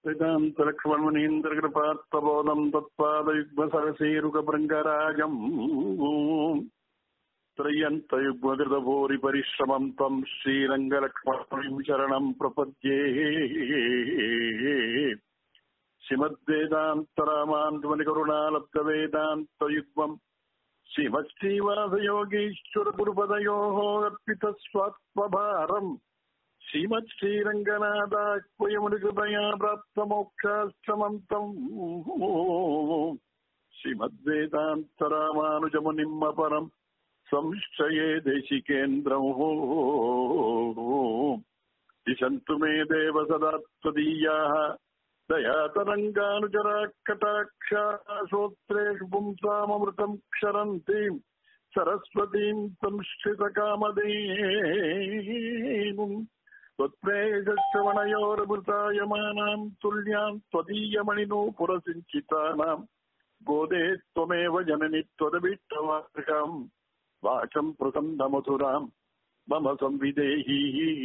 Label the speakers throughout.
Speaker 1: वेदान्तलक्ष्मणमुनीन्द्रकृपात्तबोधम् तत्पादयुग्मसरसीरुगभृङ्गराजम् त्रय्यन्तयुग्मकृतभूरिपरिश्रमम् त्वम् श्रीरङ्गलक्ष्मणमुनिम् शरणम् प्रपद्ये श्रीमद्वेदान्तरामान्ध्वनिकरुणालब्धवेदान्तयुग्मम् श्रीमच्छ्रीवासयोगीश्वरगुरुपदयोः अर्पितस्वात्मभारम् श्रीमत् श्रीरङ्गनाथाक्वयमुनिकृपया प्राप्तमोक्षाश्रमम् तम् श्रीमद्वेदान्तरामानुजमुनिम् अपरम् संश्रये देशिकेन्द्रम् दिशन्तु मे देव सदा त्वदीयाः दयातरङ्गानुचरा कटाक्षा श्रोत्रेषु पुंसामृतम् क्षरन्तीम् सरस्वतीम् संश्रितकामधेनुम् त्वत्प्रेयश्रवणयोरमृतायमानाम् तुल्याम् त्वदीयमणिनो पुरसिञ्चितानाम् गोदे त्वमेव जननि त्वदभिष्टवार्षाम् वाचम् प्रसन्नमधुराम् मम संविदेही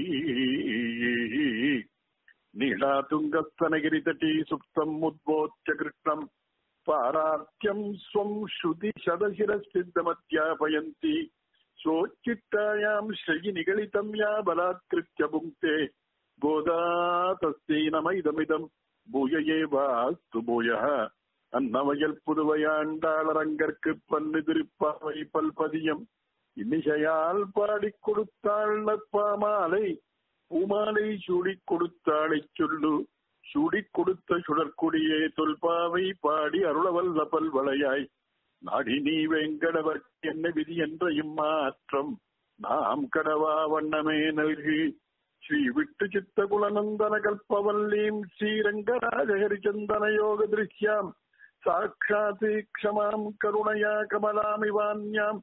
Speaker 1: नीलातुङ्गस्तनगिरितटी सुप्तम् उद्बोध्य कृष्णम् पारात्यम् स्वम् श्रुतिशतशिरसिद्धमध्यापयन्ति स्वोच्चित्तायाम् श्रयिनिगलितम् या बलात्कृत्य पुङ्क्ते गोदा तस्यै नम इदमिदम् பூய ஏவாஸ்து பூயः அன்னவயல் புதுவையாண்டாளரங்கற்கு பன்னு திருப்பாவை பல்பதியம் இன்னிசையால் பாடிக் கொடுத்தாள் நற்பாமாலை பூமாலை சூடிக் கொடுத்தாளைச் சொல்லு சூடிக் கொடுத்த சுடற்குடியே தொல்பாவை பாடி அருளவல்ல பல்வளையாய் நாடி நீ வெங்கடவர் என்ன விதி என்ற இம்மாற்றம் நாம் கடவா வண்ணமே நல்கி ஸ்ரீ விட்டு சித்த குலநந்தன கல்பவல்லீம் ஸ்ரீரங்கராஜஹரி சந்தன யோக திருஷ்யாம் சாட்சாத் க்ஷமாம் கருணயா கமலாமிவான்யாம்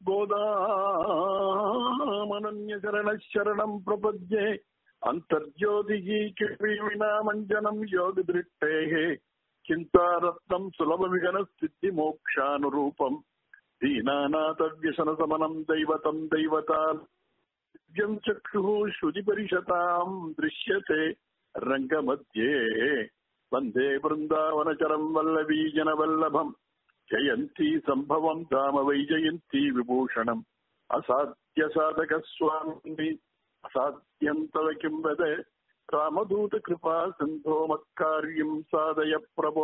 Speaker 1: கோதாமனன்ய சரண சரணம் பிரபத்யே அந்தர்ஜோதிகி கிருவினாமஞ்சனம் யோக திருஷ்டேகே चिन्तारत्नम् सुलभविगन सिद्धिमोक्षानुरूपम् दीनानाथव्यसनसमनम् दैवतम् दैवता दिव्यम् चक्षुः श्रुतिपरिषताम् दृश्यते रङ्गमध्ये वन्दे वृन्दावनचरम् वल्लवीजनवल्लभम् जयन्ती सम्भवम् धाम वैजयन्ती विभूषणम् असाध्यसाधकस्वामी असाध्यम् तव किम् वद ராமதூத கிருபா சிந்தோ மக்காரியம் சாதய பிரபோ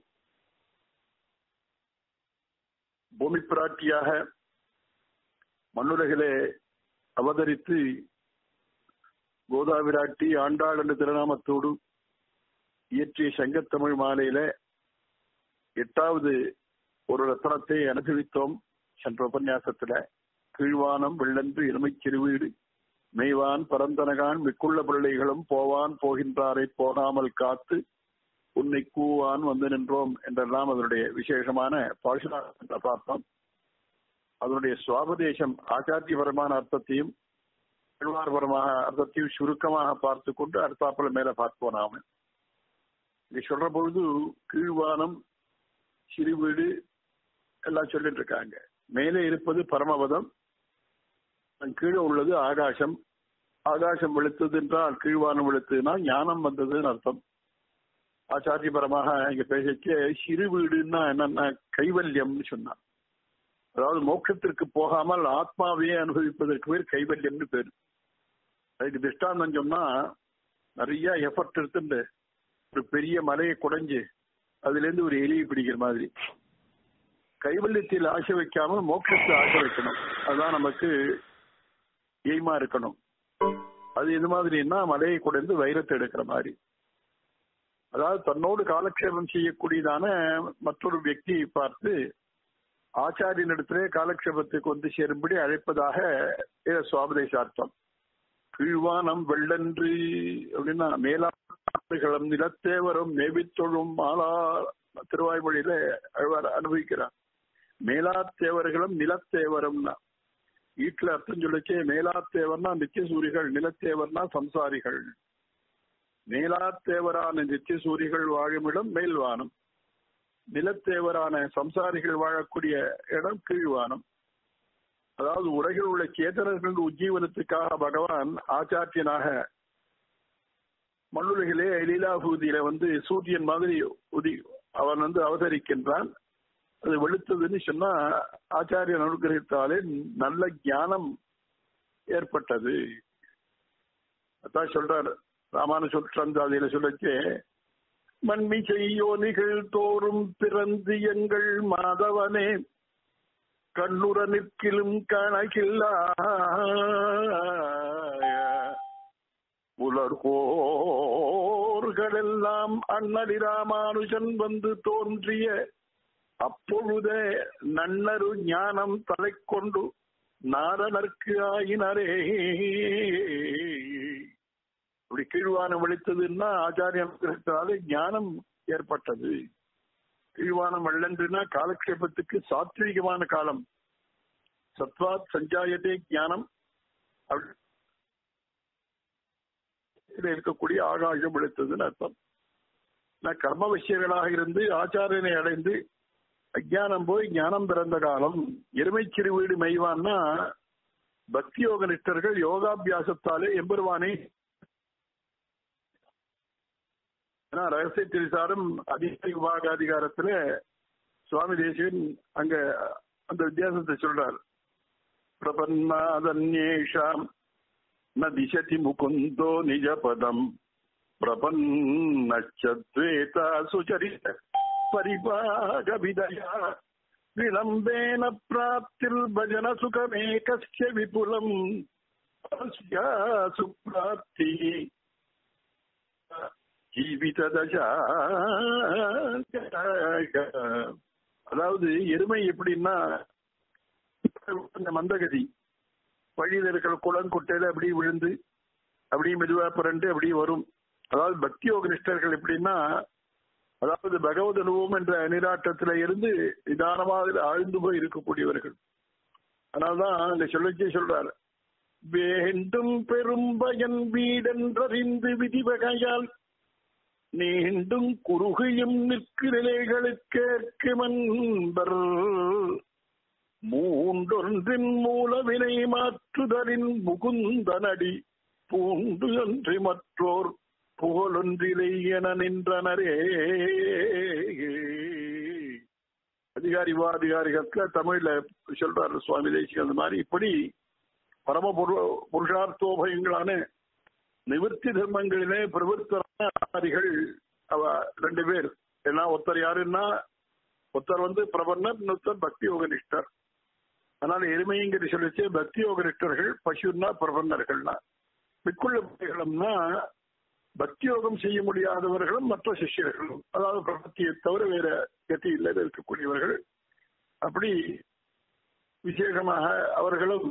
Speaker 1: பூமி பிராட்டியாக மண்ணுலகிலே அவதரித்து கோதாவிராட்டி ஆண்டாள் என்ற திருநாமத்தோடு இயற்றிய சங்கத்தமிழ் மாலையில எட்டாவது ஒரு ரத்தனத்தை அனுபவித்தோம் சென்ற உபன்யாசத்துல கீழ்வானம் வெள்ளன்று இளமைச் சிறுவீடு மெய்வான் பரந்தனகான் மிக்குள்ள பிள்ளைகளும் போவான் போகின்றாரை போகாமல் காத்து உன்னை கூவான் வந்து நின்றோம் என்றெல்லாம் அதனுடைய விசேஷமான பாசுரத்தை பார்த்தோம் அதனுடைய சுவாபதேசம் ஆச்சாரியபரமான அர்த்தத்தையும் திருவாரபரமாக அர்த்தத்தையும் சுருக்கமாக பார்த்து கொண்டு அடுத்தாப்புல மேல பார்ப்போம் நாம இங்க சொல்ற பொழுது கீழ்வானம் சிறுவீடு எல்லாம் சொல்லிட்டு இருக்காங்க மேலே இருப்பது பரமபதம் கீழே உள்ளது ஆகாசம் ஆகாசம் வெளுத்தது என்றால் கீழ்வானம் வெளுத்ததுன்னா ஞானம் வந்ததுன்னு அர்த்தம் ஆச்சாரியபரமாக இங்க பேசிக்க சிறு வீடுன்னா என்னன்னா கைவல்யம்னு சொன்னான் அதாவது மோட்சத்திற்கு போகாமல் ஆத்மாவையே அனுபவிப்பதற்கு பேர் கைவல்யம்னு பேரு அதுக்கு திஷ்டாந்தம் சொன்னா நிறைய எஃபர்ட் எடுத்துட்டு ஒரு பெரிய மலையை குடைஞ்சு அதுல இருந்து ஒரு எலியை பிடிக்கிற மாதிரி கைவல்யத்தில் ஆசை வைக்காமல் மோட்சத்தை ஆசை வைக்கணும் அதுதான் நமக்கு எய்மா இருக்கணும் அது எது மாதிரின்னா மலையை குடைந்து வைரத்தை எடுக்கிற மாதிரி அதாவது தன்னோடு காலக்ஷேபம் செய்யக்கூடியதான மற்றொரு வியக்தியை பார்த்து ஆச்சாரியனிடத்திலே காலக்ஷேபத்துக்கு வந்து சேரும்படி அழைப்பதாக சுவாபதேசார்த்தம் கீழ்வானம் வெள்ளன்று அப்படின்னா மேலாளம் நிலத்தேவரும் மேவித்தொழும் மாலா திருவாய்மொழியில அழ்வார் அனுபவிக்கிறார் மேலாத்தேவர்களும் நிலத்தேவரம்னா வீட்டுல அர்த்தம் சொல்லிச்சே மேலாத்தேவர்னா நித்தியசூரிகள் நிலத்தேவர்னா சம்சாரிகள் மேலாத்தேவரான நித்தியசூரிகள் வாழுமிடம் மேல்வானம் நிலத்தேவரான சம்சாரிகள் வாழக்கூடிய இடம் கீழ்வானம் அதாவது உலகில் உள்ள சேதனர்கள் உஜ்ஜீவனத்துக்காக பகவான் ஆச்சாரியனாக மண்ணுலகிலே லீலாபூதியில வந்து சூரியன் மாதிரி உதி அவன் வந்து அவதரிக்கின்றான் அது வெளுத்ததுன்னு சொன்னா ஆச்சாரியன் அனுகிரகித்தாலே நல்ல ஞானம் ஏற்பட்டது அதான் சொல்றாரு ராமான சொல்லாதியில சொல்லச்சே மண்மி செய்யோனிகள் தோறும் பிறந்து எங்கள் மாதவனே கண்ணுற நிற்கிலும் கணக்கில்லா உலர்கோர்களெல்லாம் அண்ணலி ராமானுஜன் வந்து தோன்றிய அப்பொழுதே நன்னரு ஞானம் தலை கொண்டு நாரணர்க்கு ஆயினரே இப்படி கீழ்வானம் விழித்ததுன்னா ஆச்சாரியன் ஞானம் ஏற்பட்டது கீழ்வானம் வெள்ளன்றுனா காலக்ஷேபத்துக்கு சாத்வீகமான காலம் சத்வாத் சஞ்சாயத்தே ஞானம் இருக்கக்கூடிய ஆகாயம் விழுத்ததுன்னு அர்த்தம் நான் கர்ம விஷயங்களாக இருந்து ஆச்சாரியனை அடைந்து அஜானம் போய் ஞானம் பிறந்த காலம் எருமை சிறு வீடு மெய்வான்னா பக்தி யோக நிஷ்டர்கள் யோகாபியாசத்தாலே எம்பெருவானை ரகசிய திரிசாரம் அதிகாரி விபாக அதிகாரத்துல சுவாமி தேசியன் அங்க அந்த வித்தியாசத்தை சொல்றார் பிரபன்னாதன்யேஷாம் ந திசதி முகுந்தோ நிஜ பதம் பிரபன்னச்சத்வேதா சுச்சரித பரிபாக விதயா விளம்பேன பிராப்தில் பஜன சுகமேகஸ்ய விபுலம் சுப்ராப்தி ஜீவித தசா அதாவது எருமை எப்படின்னா மந்தகதி வழியில் இருக்கிற குளம் குட்டையில அப்படி விழுந்து அப்படியே மெதுவா புரண்டு அப்படி வரும் அதாவது பக்தி யோக நிஷ்டர்கள் எப்படின்னா அதாவது பகவத் அனுபவம் என்ற நீராட்டத்தில இருந்து நிதானமாக ஆழ்ந்து போய் இருக்கக்கூடியவர்கள் அதனால்தான் அங்க சொல்லச்சே சொல்றாரு வேண்டும் பெரும் பயன் வீடென்றறிந்து விதிவகையால் நீண்டும் குறுகையும் நிற்கு நிலைகளுக்கேற்குமன்பர் மூன்றொன்றின் மூலவினை மாற்றுதலின் முகுந்தனடி பூண்டு அன்றி மற்றோர் புகழொன்றிலை என நின்றனரே அதிகாரி அதிகாரிகளுக்கு தமிழ்ல சொல்றாரு சுவாமி தேசிக அந்த மாதிரி இப்படி பரம புருஷார்த்தோபயங்களான நிவர்த்தி தர்மங்களிலே பிரவர்த்தனாதிகள் அவ ரெண்டு பேர் ஏன்னா ஒருத்தர் யாருன்னா ஒருத்தர் வந்து பிரபன்னர் இன்னொருத்தர் பக்தி யோக நிஷ்டர் அதனால எருமைங்கிற சொல்லிச்சு பக்தி யோக நிஷ்டர்கள் பசுன்னா பிரபன்னர்கள்னா மிக்குள்ள பிள்ளைகளும்னா பக்தி யோகம் செய்ய முடியாதவர்களும் மற்ற சிஷ்யர்களும் அதாவது பிரபத்தியை தவிர வேற கத்தியில் இருக்கக்கூடியவர்கள் அப்படி விசேஷமாக அவர்களும்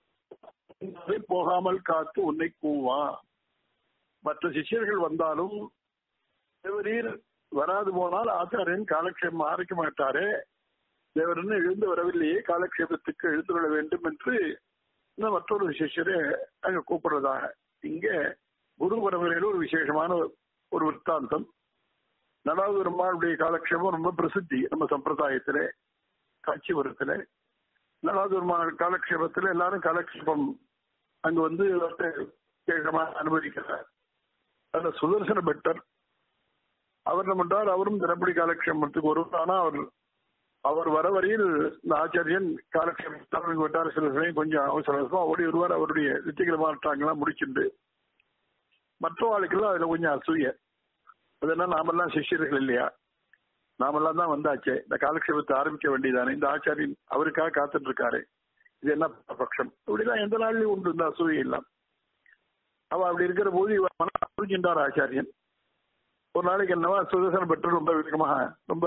Speaker 1: போகாமல் காத்து உன்னை கூவான் மற்ற சிஷ்யர்கள் வந்தாலும் தேவரீர் வராது போனால் ஆச்சாரியன் காலக்ஷேபம் ஆரம்பிக்க மாட்டாரே தேவரன் எழுந்து வரவில்லையே காலக்ஷேபத்துக்கு எழுந்து கொள்ள வேண்டும் என்று மற்றொரு சிஷ்யரை அங்க கூப்பிடுறதாக இங்க குரு பரம்பரையில ஒரு விசேஷமான ஒரு விற்த்தாந்தம் நடாவது பெருமாளுடைய காலக்ஷேபம் ரொம்ப பிரசித்தி நம்ம சம்பிரதாயத்திலே காட்சிபுரத்திலே நடாவது பெருமாள் காலக்ஷேபத்துல எல்லாரும் காலக்ஷேபம் அங்க வந்து விசேஷமாக அனுமதிக்கிறார் அதுல சுதர்சன பெட்டர் அவர் என்ன பண்றார் அவரும் தினப்படி காலக்ஷேபத்துக்கு வருவார் ஆனா அவர் அவர் வர வரையில் இந்த ஆச்சாரியன் காலக்ஷேபம் விட்டார் சில சமயம் கொஞ்சம் அவசர அவசரமா ஓடி வருவார் அவருடைய நித்தியகிரமாட்டாங்கெல்லாம் முடிச்சுண்டு மற்ற ஆளுக்கெல்லாம் அதுல கொஞ்சம் அசூய அதெல்லாம் நாமெல்லாம் சிஷ்யர்கள் இல்லையா நாமெல்லாம் தான் வந்தாச்சே இந்த காலக்ஷேபத்தை ஆரம்பிக்க வேண்டியதானே இந்த ஆச்சாரியன் அவருக்காக காத்துட்டு இருக்காரு இது என்ன பட்சம் இப்படிதான் எந்த நாள்லயும் உண்டு இந்த அசூய எல்லாம் அவ அப்படி இருக்கிற போது புரிஞ்சின்றார் ஆச்சாரியன் ஒரு நாளைக்கு என்னவா சுதர்சன பெற்று ரொம்ப வேகமாக ரொம்ப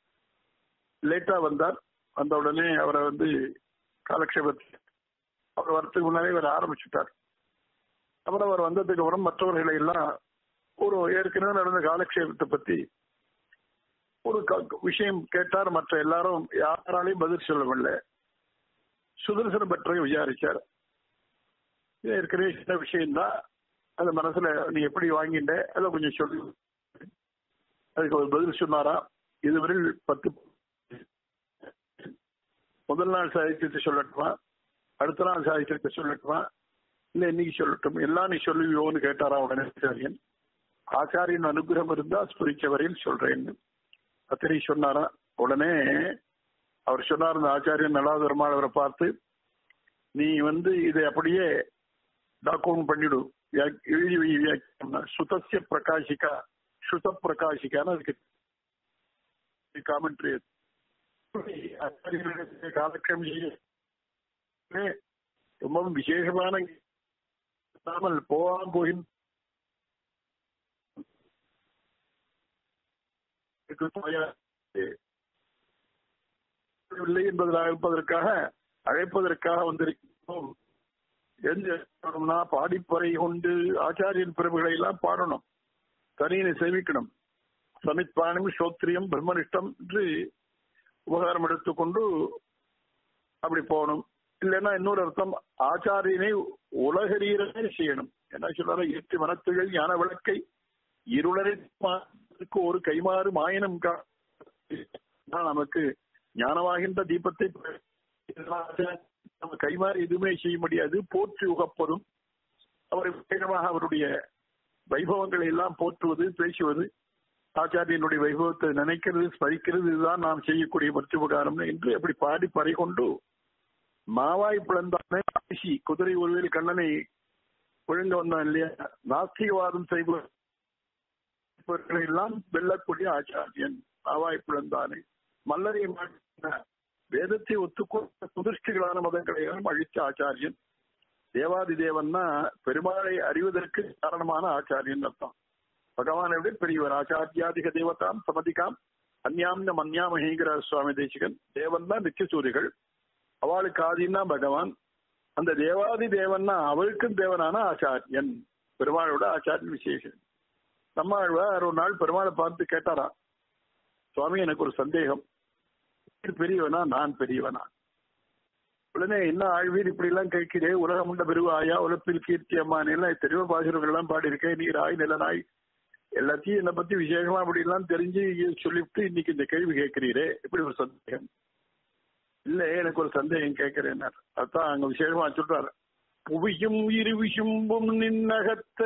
Speaker 1: லேட்டா வந்தார் வந்த உடனே அவரை வந்து காலக்ஷேபத்தை அவர் வரத்துக்கு முன்னாலே இவர் ஆரம்பிச்சுட்டார் அப்புறம் அவர் வந்ததுக்கு அப்புறம் மற்றவர்களை எல்லாம் ஒரு ஏற்கனவே நடந்த காலக்ஷேபத்தை பத்தி ஒரு விஷயம் கேட்டார் மற்ற எல்லாரும் யாராலையும் பதில் சொல்ல முடியல சுதர்சன பெற்றை விசாரிச்சார் ஏற்கனவே சின்ன விஷயம்தான் அந்த மனசுல நீ எப்படி வாங்கிட்ட அதை கொஞ்சம் சொல்லு அதுக்கு ஒரு பதில் சொன்னாரா இதுவரையில் பத்து முதல் நாள் சாதித்தியத்தை சொல்லட்டுமா அடுத்த நாள் சாதித்தியத்தை சொல்லட்டுமா இல்ல இன்னைக்கு சொல்லட்டும் எல்லாம் நீ சொல்லுவியோன்னு கேட்டாரா உடனே ஆச்சாரியன் ஆச்சாரியின் அனுகிரகம் இருந்தா ஸ்புரிச்ச வரையில் சொல்றேன்னு பத்திரி சொன்னாரா உடனே அவர் சொன்னார் இந்த ஆச்சாரியன் நல்லாவது பெருமாள் அவரை பார்த்து நீ வந்து இதை அப்படியே டாக்குமெண்ட் பண்ணிடு வியா- எழுதி வை வியாக்கியானம் சுதசிய பிரகாசிகா சுத பிரகாசிக்கான அதுக்கு காமெண்ட்ரி ஆச்சாரியர்களுடைய காலக்ஷேபம் செய்ய ரொம்பவும் விசேஷமான இல்லாமல் போவான் போகின் இல்லை என்பதாக இருப்பதற்காக அழைப்பதற்காக வந்திருக்கிறோம் எந்த பாடிப்பறை கொண்டு ஆச்சாரியன் பிறப்புகளை எல்லாம் பாடணும் தனியனை சேவிக்கணும் சமித்பானம் சோத்ரியம் பிரம்மனிஷ்டம் என்று உபகாரம் எடுத்துக்கொண்டு அப்படி போகணும் இல்லைன்னா இன்னொரு அர்த்தம் ஆச்சாரியனை உலகரீரே செய்யணும் என்ன சொல்றாரு எட்டு மனத்துகள் ஞான விளக்கை இருளரை மாற்றுவதற்கு ஒரு கைமாறு மாயனம் கா- தான் நமக்கு ஞானமாகின்ற தீபத்தை நம்ம கைமாறு எதுவுமே செய்ய முடியாது போற்றி உகப்பதும் அவரை வேகமாக அவருடைய வைபவங்களை எல்லாம் போற்றுவது பேசுவது ஆச்சாரியனுடைய வைபவத்தை நினைக்கிறது ஸ்மரிக்கிறது இதுதான் நாம் செய்யக்கூடிய மருத்துவகாரம் என்று அப்படி பாடி பறை கொண்டு மாவாய் பிளந்தானே பேசி குதிரை ஒருவேல் கண்ணனை விழுங்க வந்தான் இல்லையா நாஸ்திகவாதம் செய்பவர்களை எல்லாம் வெல்லக்கூடிய ஆச்சாரியன் மாவாய் பிளந்தானே மல்லரை மாட்டின வேதத்தை ஒத்துக்கொண்ட சுதிஷ்டிகளான மதங்களை எல்லாம் அழித்த ஆச்சாரியன் தேவாதி தேவன்னா பெருமாளை அறிவதற்கு காரணமான ஆச்சாரியன் அர்த்தம் பகவானை விட பெரியவர் ஆச்சாரியாதிக தேவதாம் சமதிகாம் அந்யாம்ன மன்யாமஹேங்கிறார் சுவாமி தேசிகன் தேவன் தான் நித்தியசூரிகள் அவளுக்கு ஆதின்னா பகவான் அந்த தேவாதி தேவன்னா அவளுக்கும் தேவனான ஆச்சாரியன் பெருமாளோட ஆச்சாரியன் விசேஷம் நம்மாழ்வார் ஒரு நாள் பெருமாளை பார்த்து கேட்டாரா சுவாமி எனக்கு ஒரு சந்தேகம் நீர் பெரியவனா நான் பெரியவனா உடனே என்ன ஆழ்வீர் இப்படி எல்லாம் கேட்கிறே உலகம் உண்ட பெருவாயா உலப்பில் கீர்த்தி அம்மான் எல்லாம் எத்தனையோ பாசுரங்கள் எல்லாம் பாடியிருக்கேன் நீராய் நிலனாய் எல்லாத்தையும் என்னை பத்தி விசேஷமா அப்படி எல்லாம் தெரிஞ்சு சொல்லிவிட்டு இன்னைக்கு இந்த கேள்வி கேட்கிறீரே இப்படி ஒரு சந்தேகம் இல்ல எனக்கு ஒரு சந்தேகம் கேட்கிறேன் அதான் அங்க விசேஷமா சொல்றாரு புவியும் இரு விசும்பும் நின்னகத்த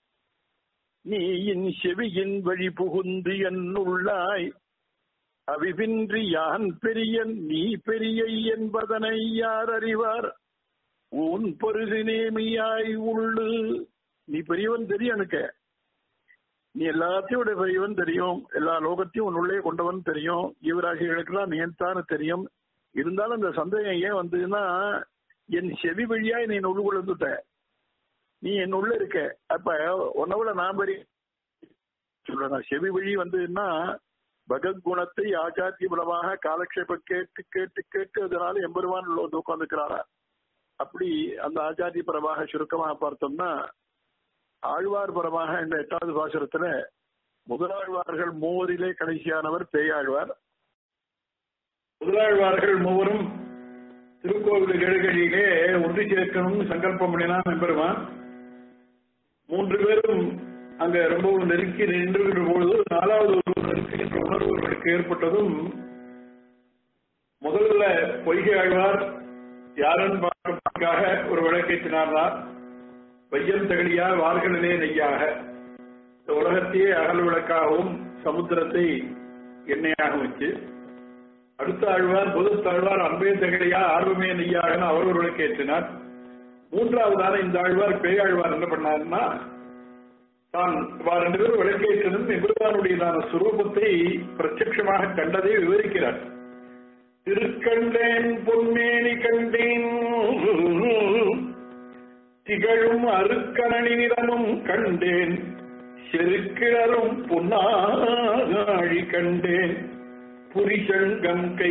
Speaker 1: நீயின் செவியின் வழி புகுந்து என்னுள்ளாய் அவிவின்றி யான் பெரியன் நீ பெரிய என்பதனை யார் அறிவார் உன் பொருது நேமியாய் உள்ளு நீ பெரியவன் தெரியும் எனக்கு நீ எல்லாத்தையும் விட பெரியவன் தெரியும் எல்லா லோகத்தையும் உன்னுள்ளே கொண்டவன் தெரியும் ஈவராசிகளுக்கெல்லாம் நீன்தானு தெரியும் இருந்தாலும் இந்த சந்தேகம் ஏன் வந்ததுன்னா என் செவி வழியாய் நீ உள்ளுக்குள்ள வந்துட்ட நீ என் உள்ள இருக்க அப்ப உன்னை விட நான் பெரிய சொல்றேன் செவி வழி வந்ததுன்னா பகத்குணத்தை ஆச்சாரிய பலமாக காலக்ஷேப கேட்டு கேட்டு கேட்டு அதனால எம்பெருமான் உள்ள வந்து உட்காந்துக்கிறாரா அப்படி அந்த ஆச்சாரிய பரமாக சுருக்கமாக பார்த்தோம்னா ஆழ்வார் பரமாக இந்த எட்டாவது பாசுரத்துல முதலாழ்வார்கள் மூவரிலே கடைசியானவர் பேயாழ்வார் முதலாழ்வார்கள் மூவரும் திருக்கோவில் எழுகழியிலே ஒன்று சேர்க்கணும்னு சங்கல்பம் பண்ணினான் எம்பெருமான் மூன்று பேரும் அங்க ரொம்பவும் நெருக்கி நின்றுகின்ற பொழுது நாலாவது ஒருவர் நெருக்குகின்ற உணர்வு அவர்களுக்கு ஏற்பட்டதும் முதல்ல பொய்கை ஆழ்வார் யாருன்னு பார்க்கறதுக்காக ஒரு விளக்கேற்றினார்னார் வையம் தகழியார் வார்களிலே நெய்யாக இந்த உலகத்தையே அகல் விளக்காகவும் சமுத்திரத்தை எண்ணெயாக வச்சு அடுத்த ஆழ்வார் பொதுத்தாழ்வார் அன்பே தகழியா ஆர்வமே நெய்யாக அவர் ஒரு விளக்கேற்றினார் மூன்றாவதான இந்த ஆழ்வார் பேயாழ்வார் என்ன பண்ணார்னா தான் இவ்வாறு ரெண்டு பேரும் விளக்கேற்றதும் எம்பெருமானுடையதான சுரூபத்தை பிரத்யட்சமாக கண்டதை விவரிக்கிறார் திருக்கண்டேன் பொன்மேனி கண்டேன் திகழும் அருக்கணனி நிறமும் கண்டேன் செருக்கிழரும் பொன்னாழி கண்டேன் புரிசங்கம் கை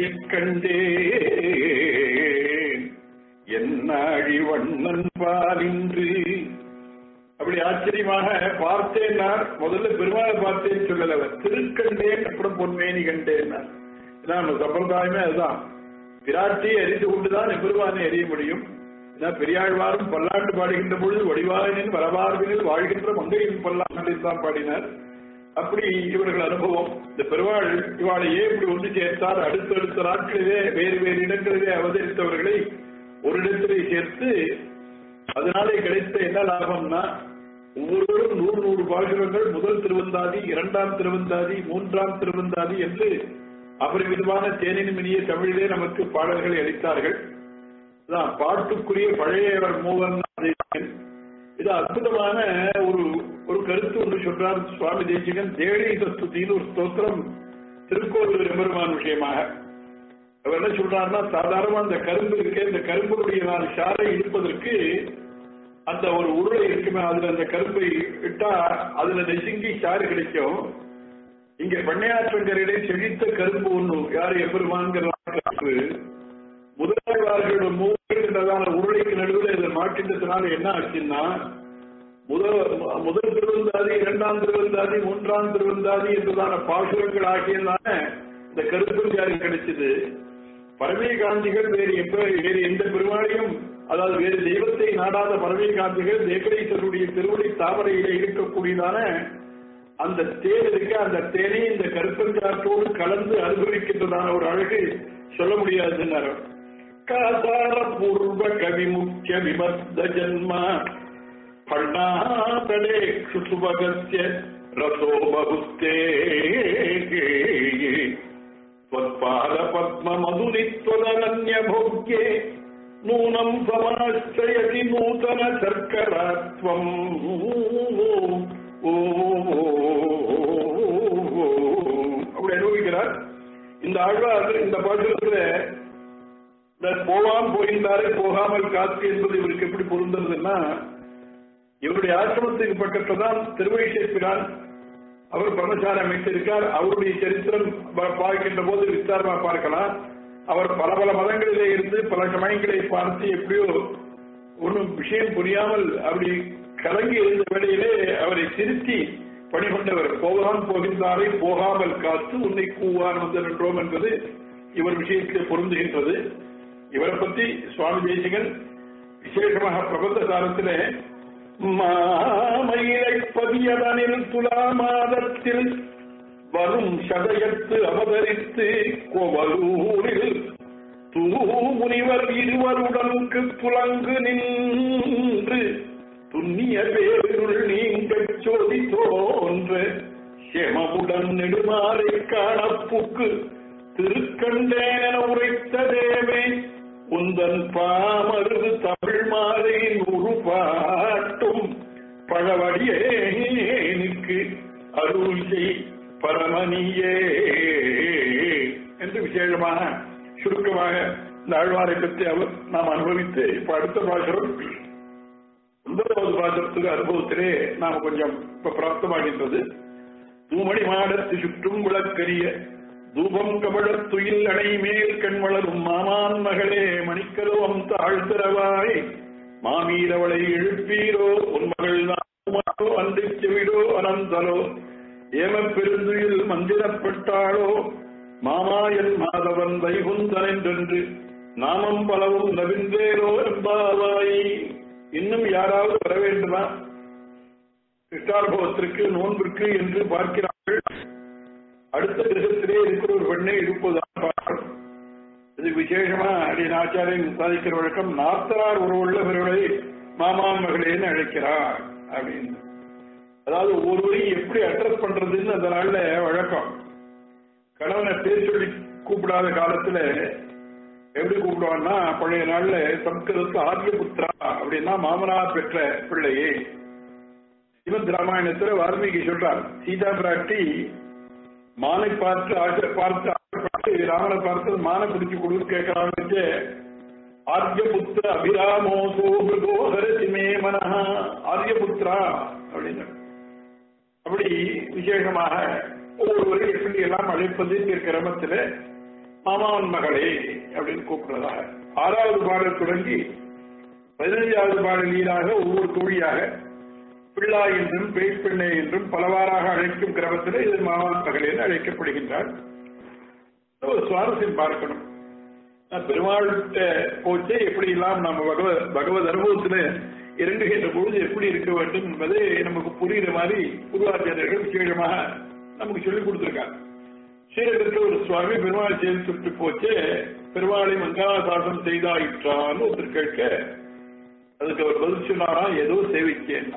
Speaker 1: கண்டேன் என்னாழி வண்ணன் பாலின்று அப்படி ஆச்சரியமாக பார்த்தேன்னார் முதல்ல பெருமாளை பார்த்தேன்னு சொல்லல அவர் திருக்கண்டேன் அப்புறம் பொன்மேனி கண்டேன்னார் நம்ம சம்பிரதாயமே அதுதான் பிராட்டியை அறிந்து கொண்டுதான் எம்பெருமானை அறிய முடியும் ஏன்னா பெரியாழ்வாரும் பல்லாண்டு பாடுகின்ற பொழுது வடிவாயனின் வரவார்பினில் வாழ்கின்ற மங்கையின் பல்லாண்டில் தான் பாடினார் அப்படி இவர்கள் அனுபவம் இந்த பெருவாள் இவாளையே இப்படி ஒன்று சேர்த்தார் அடுத்தடுத்த நாட்களிலே வேறு வேறு இடங்களிலே அவதரித்தவர்களை ஒரு இடத்திலே சேர்த்து அதனாலே கிடைத்த என்ன லாபம்னா
Speaker 2: ஒவ்வொருவரும் நூறு நூறு பாசுரங்கள் முதல் திருவந்தாதி இரண்டாம் திருவந்தாதி மூன்றாம் திருவந்தாதி என்று அபரிமிதமான தேனின் மினிய தமிழிலே நமக்கு பாடல்களை அளித்தார்கள் இதான் பாட்டுக்குரிய பழையவர் மூவன் இது அற்புதமான ஒரு ஒரு கருத்து ஒன்று சொல்றார் சுவாமி தேசிகன் தேவீக ஸ்துதின்னு ஒரு ஸ்தோத்திரம் திருக்கோவில் எம்பெருமான் விஷயமாக அவர் என்ன சொல்றாருன்னா சாதாரணமா அந்த கரும்பு இருக்கு இந்த கரும்புடைய நான் சாரை இருப்பதற்கு அந்த ஒரு உருளை இருக்குமே அதுல அந்த கரும்பை இட்டா அதுல நெசுங்கி சாறு கிடைக்கும் இங்க பண்ணையாற்றங்கரையிலே செழித்த கரும்பு ஒண்ணு யாரு எம்பெருமான்கிற கரும்பு முதலாளிவார்களோட மூன்றதான உருளைக்கு நடுவில் இதை மாட்டின்றதுனால என்ன ஆச்சுன்னா முதல் முதல் திருவந்தாதி இரண்டாம் திருவந்தாதி மூன்றாம் திருவந்தாதி என்றதான பாசுரங்கள் ஆகியதான இந்த கருப்பஞ்சாரி கிடைச்சது பரமே காந்திகள் வேறு எப்ப வேறு எந்த பெருமாளையும் அதாவது வேறு தெய்வத்தை நாடாத பரமே காந்திகள் தேவரீசருடைய திருவடி தாமரையில இருக்கக்கூடியதான அந்த தேன் இருக்க அந்த தேனை இந்த கருப்பஞ்சாற்றோடு கலந்து அனுபவிக்கின்றதான ஒரு அழகு சொல்ல முடியாதுன்னாரு காசார பூர்வ கவி முக்கிய விமர்த்த ஜன்மா பண்ணாதடே சுசுபகஸ்ய ரசோ பகுஸ்தே त्वत्पाद पद्म मधुरित्वदनन्य भोग्ये नूनम् समाश्रयति नूतन शर्करात्वम् அப்படி அனுபவிக்கிறார் இந்த ஆழ்வார் இந்த பாசுரத்துல இந்த போவாம் போகின்றாரே போகாமல் காத்து என்பது இவருக்கு எப்படி பொருந்ததுன்னா இவருடைய ஆசிரமத்துக்கு பக்கத்துதான் திருவழிசேர்க்கிறார் அவர் பரமசாலை அமைத்திருக்கார் அவருடைய சரித்திரம் பார்க்கின்ற போது விஸ்தாரமா பார்க்கலாம் அவர் பல பல மதங்களிலே இருந்து பல சமயங்களை பார்த்து எப்படியோ ஒன்றும் விஷயம் புரியாமல் அப்படி கலங்கி இருந்த வேளையிலே அவரை திருத்தி பணிகொண்டவர் போகான் போகின்றாரை போகாமல் காத்து உன்னை கூவான் வந்து நின்றோம் என்பது இவர் விஷயத்தில் பொருந்துகின்றது இவரை பற்றி சுவாமி தேசிகன் விசேஷமாக பிரபந்த காலத்திலே மாமயிலை பதியதனில் துலா மாதத்தில் வரும் சதயத்து அவதரித்து கோவலூரில் தூமுனிவர் இருவருடனுக்கு புலங்கு நின்று துண்ணிய பேருள் நீங்கச் சோதி தோன்ற செமமுடன் நெடுமாறை காணப்புக்கு திருக்கண்டேன உரைத்த தேவே உந்தன் பாமருது தமிழ் மாலை நூறு பாட்டும் பழவடியேனுக்கு அருள் செய் பரமணியே என்று விசேஷமாக சுருக்கமாக இந்த ஆழ்வாரை பற்றி அவர் நாம் அனுபவித்து இப்ப அடுத்த பாசுரம் ஒன்பதாவது பாசுரத்துக்கு அனுபவத்திலே நாம் கொஞ்சம் இப்ப பிராப்தமாகின்றது தூமணி மாடத்து சுற்றும் விளக்கரிய தூபம் கமழத் துயில் அணை மேல் கண் வளரும் மாமான் மகளே மணிக்கலோம் தாழ்த்திரவாய் மாமீரவளை எழுப்பீரோ உன் மகள் நாமோ அன்று செவிடோ அனந்தலோ ஏமப் பெருந்துயில் மந்திரப்பட்டாளோ மாமாயன் மாதவன் வைகுந்தன் என்றென்று நாமம் பலவும் நவிந்தேரோ என்பாவாய் இன்னும் யாராவது வர வேண்டுமா கிருஷ்ணானுபவத்திற்கு நோன்பிற்கு என்று பார்க்கிறார்கள் அடுத்த கிரகத்திலே இருக்கிற ஒரு பெண்ணை இருப்பதாக பார்க்கிறோம் இது விசேஷமா அடியின் ஆச்சாரியன் சாதிக்கிற வழக்கம் நாத்தனார் ஒரு உள்ள பிறவை மாமான் மகளேன்னு அழைக்கிறார் அப்படின்னு அதாவது ஒருவரையும் எப்படி அட்ரஸ் பண்றதுன்னு அந்த நாள்ல வழக்கம் கணவனை பேர் சொல்லி கூப்பிடாத காலத்துல எப்படி கூப்பிடுவான்னா பழைய நாள்ல சம்ஸ்கிருதத்து ஆரியபுத்திரா அப்படின்னா மாமனார் பெற்ற பிள்ளையே ஸ்ரீமத் ராமாயணத்துல வால்மீகி சொல்றார் சீதா பிராட்டி மானை பார்த்து ஆசை பார்த்து ஆசைப்பட்டு ராமனை பார்த்து மானை பிடிச்சு கொடுத்து கேட்கறாங்க ஆரியபுத்திர அபிராமோசோ மிருகோதரசிமே மனஹா ஆரியபுத்திரா அப்படின்னு அப்படி விசேஷமாக ஒவ்வொருவரும் எப்படி எல்லாம் அழைப்பது என்கிற கிரமத்தில் மாமாவன் மகளே அப்படின்னு கூப்பிடுறதாக ஆறாவது பாடல் தொடங்கி பதினைஞ்சாவது பாடலீராக ஒவ்வொரு தோழியாக பிள்ளா என்றும் பேய் பெண்ணை என்றும் பலவாறாக அழைக்கும் கிரமத்தில் இது மாமாவன் மகளே என்று அழைக்கப்படுகின்றார் ஒரு சுவாரஸ்யம் பார்க்கணும் பெருமாள்கிட்ட போச்சே எப்படி எல்லாம் நம்ம பகவத் பகவத் அனுபவத்தில் இறங்குகின்ற பொழுது எப்படி இருக்க வேண்டும் என்பதை நமக்கு புரிகிற மாதிரி குருவாச்சாரியர்கள் விசேஷமாக நமக்கு சொல்லிக் கொடுத்திருக்காங்க ஸ்ரீரங்கத்தில் ஒரு சுவாமி பெருமாள் செய்து சுட்டு போச்சு பெருமாளை மங்களாசாசனம் செய்தாயிற்றான்னு ஒருத்தர் கேட்க அதுக்கு அவர் பதில் சொன்னாரா ஏதோ சேவிச்சேன்னா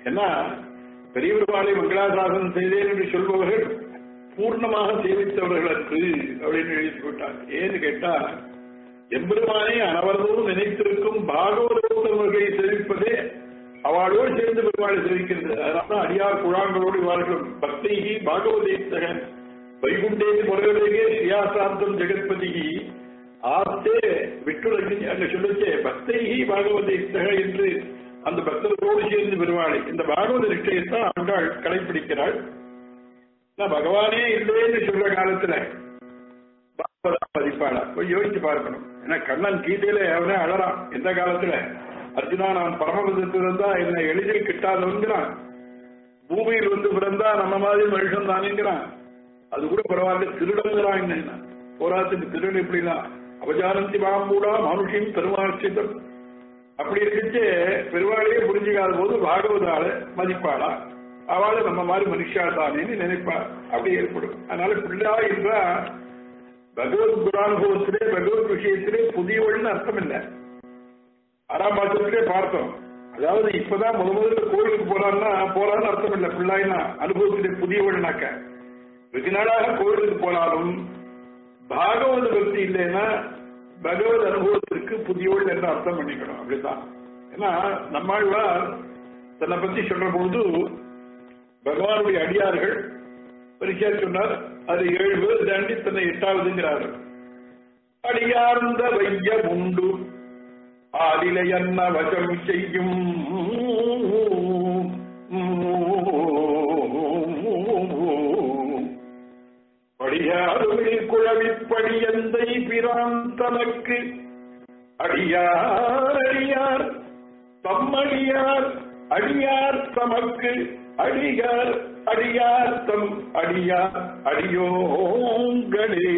Speaker 2: ஏன்னா பெரிய பெருமாளை மங்களாசாசனம் செய்தேன் என்று சொல்பவர்கள் பூர்ணமாக சேவித்தவர்கள் அன்று அப்படின்னு எழுதி விட்டார் ஏன்னு கேட்டா எம்பெருமானை அனவரதும் நினைத்திருக்கும் பாகவதோத்தவர்களை சேவிப்பதே அவளோடு சேர்ந்து பெருமாளை சேவிக்கிறது அதனால அடியார் குழாங்களோடு இவர்களும் பக்தைகி பாகவதேத்தகன் வைகுண்டேதி முறையிலேயே ஸ்ரீயாசாந்தம் ஜெகத்பதிகி ஆஸ்தே விட்டுலகி அங்க சொல்லுச்சே பக்தைகி பாகவதேத்தக என்று அந்த பக்தர்களோடு சேர்ந்து பெருமாளை இந்த பாகவத நிஷ்டையத்தான் ஆண்டாள் கடைபிடிக்கிறாள் நான் பகவானே இல்லைன்னு சொல்ற காலத்துல பாகவதா மதிப்பாளா போய் யோசிச்சு பார்க்கணும் ஏன்னா கண்ணன் கீதையில அவனே அழறான் எந்த காலத்துல அர்ஜுனா நான் பரமபதத்தில் இருந்தா என்னை எளிதில் கிட்டாதவங்கிறான் பூமியில் வந்து பிறந்தா நம்ம மாதிரி மனுஷன் தானேங்கிறான் அது கூட பரவாயில்ல திருடங்கிறான் என்ன போராத்துக்கு திருடன் எப்படிலாம் அவஜானந்தி மாம்பூடா மனுஷியும் பெருமாட்சிதம் அப்படி இருந்துச்சு பெருமாளையே புரிஞ்சுக்காத போது பாகவதால மதிப்பாளா அவளை நம்ம மாதிரி மனுஷா தானேன்னு நினைப்பா அப்படி ஏற்படும் அதனால பிள்ளா என்றா பகவத் குரானுபவத்திலே பகவத் விஷயத்திலே புதியவள்னு அர்த்தம் இல்லை ஆறாம் பாசத்திலே பார்த்தோம் அதாவது இப்பதான் முத முதல்ல கோயிலுக்கு போறான்னா போறான்னு அர்த்தம் இல்லை பிள்ளாயினா அனுபவத்திலே புதியவள்னாக்க வெகு நாளாக கோயிலுக்கு போனாலும் பாகவத பக்தி இல்லைன்னா பகவத் அனுபவத்திற்கு புதியவள் என்று அர்த்தம் பண்ணிக்கணும் அப்படித்தான் ஏன்னா நம்மாழ்வார் தன்னை பத்தி சொல்ற பொழுது பகவானுடைய அடியார்கள் பரிசா சொன்னார் அது ஏழு பேர் தாண்டி தன்னை எட்டாவதுங்கிறார்கள் அடியார்ந்த வைய உண்டு ஆதிலை என்ன வசம் செய்யும் படியாருவில் குழவிப்படி எந்தை பிரான் தனக்கு அடியார் அடியார் தம்மடியார் அடியார் தமக்கு அடியார் அடியார் தம் அடியார் அடியோங்களே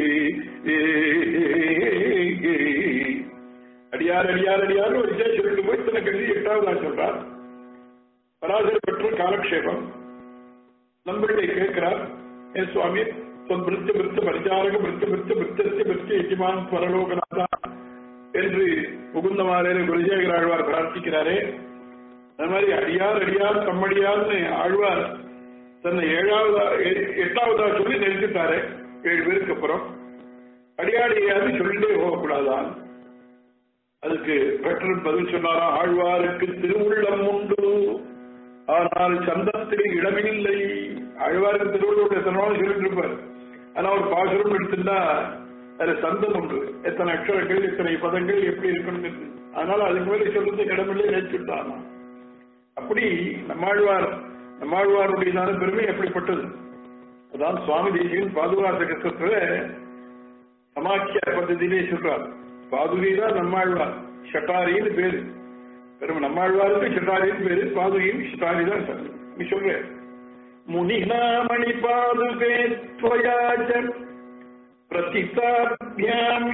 Speaker 2: அடியார் அடியார் அடியார் ஒரு விஷயம் சொல்லிட்டு போய் தனக்கு எழுதி எட்டாவது நான் சொல்றார் பராசர பெற்ற காலக்ஷேபம் நம்மளுடைய கேட்கிறார் ஏ சுவாமி பிருத்த பிருத்த பரிச்சாரக பிருத்த பிருத்த பிருத்தஸ்ய பிருத்த எஜமான் பரலோகநாதா என்று முகுந்த மாலையில குருஜேகர் ஆழ்வார் பிரார்த்திக்கிறாரே அது மாதிரி அடியார் அடியார் தம்மடியார்னு ஆழ்வார் தன்னை ஏழாவதா எ- எட்டாவதா சொல்லி நிறுத்திட்டாரு ஏழு பேருக்கு அப்புறம் அடியாடியாரு சொல்லிட்டே போகக்கூடாதான் அதுக்கு பெற்றன் பதில் சொன்னாராம் ஆழ்வாருக்கு திருவுள்ளம் உண்டு ஆனால் சந்தத்தில் இடமில்லை ஆழ்வாருக்கு திருவள்ளுவர் எத்தனை நாள் சொல்லிட்டு இருப்பார் ஆனா ஒரு பாசுரம் எடுத்துட்டா அதுல சந்தம் உண்டு எத்தனை அக்ஷரங்கள் எத்தனை பதங்கள் எப்படி இருக்கணும் அதனால அதுக்கு மேலே சொல்றது இடமில்லை நினைச்சுட்டான் அப்படி நம்மாழ்வார் நம்மாழ்வாருடையதான பெருமை எப்படிப்பட்டது அதான் சுவாமி தேசியன் பாதுகாத்த கஷ்டத்துல சமாக்கிய பദ്ധதியிலே சொல்றார் பாதுகை தான் நம்மாழ்வார் ஷட்டாரின்னு பேரு பெரும் நம்மாழ்வாருக்கு ஷட்டாரின்னு பேரு பாதுகையும் ஷட்டாரி தான் சார் நீ சொல்ற முனிநாமணி பாதுகே துவயாச்ச பிரதிதாபியாம்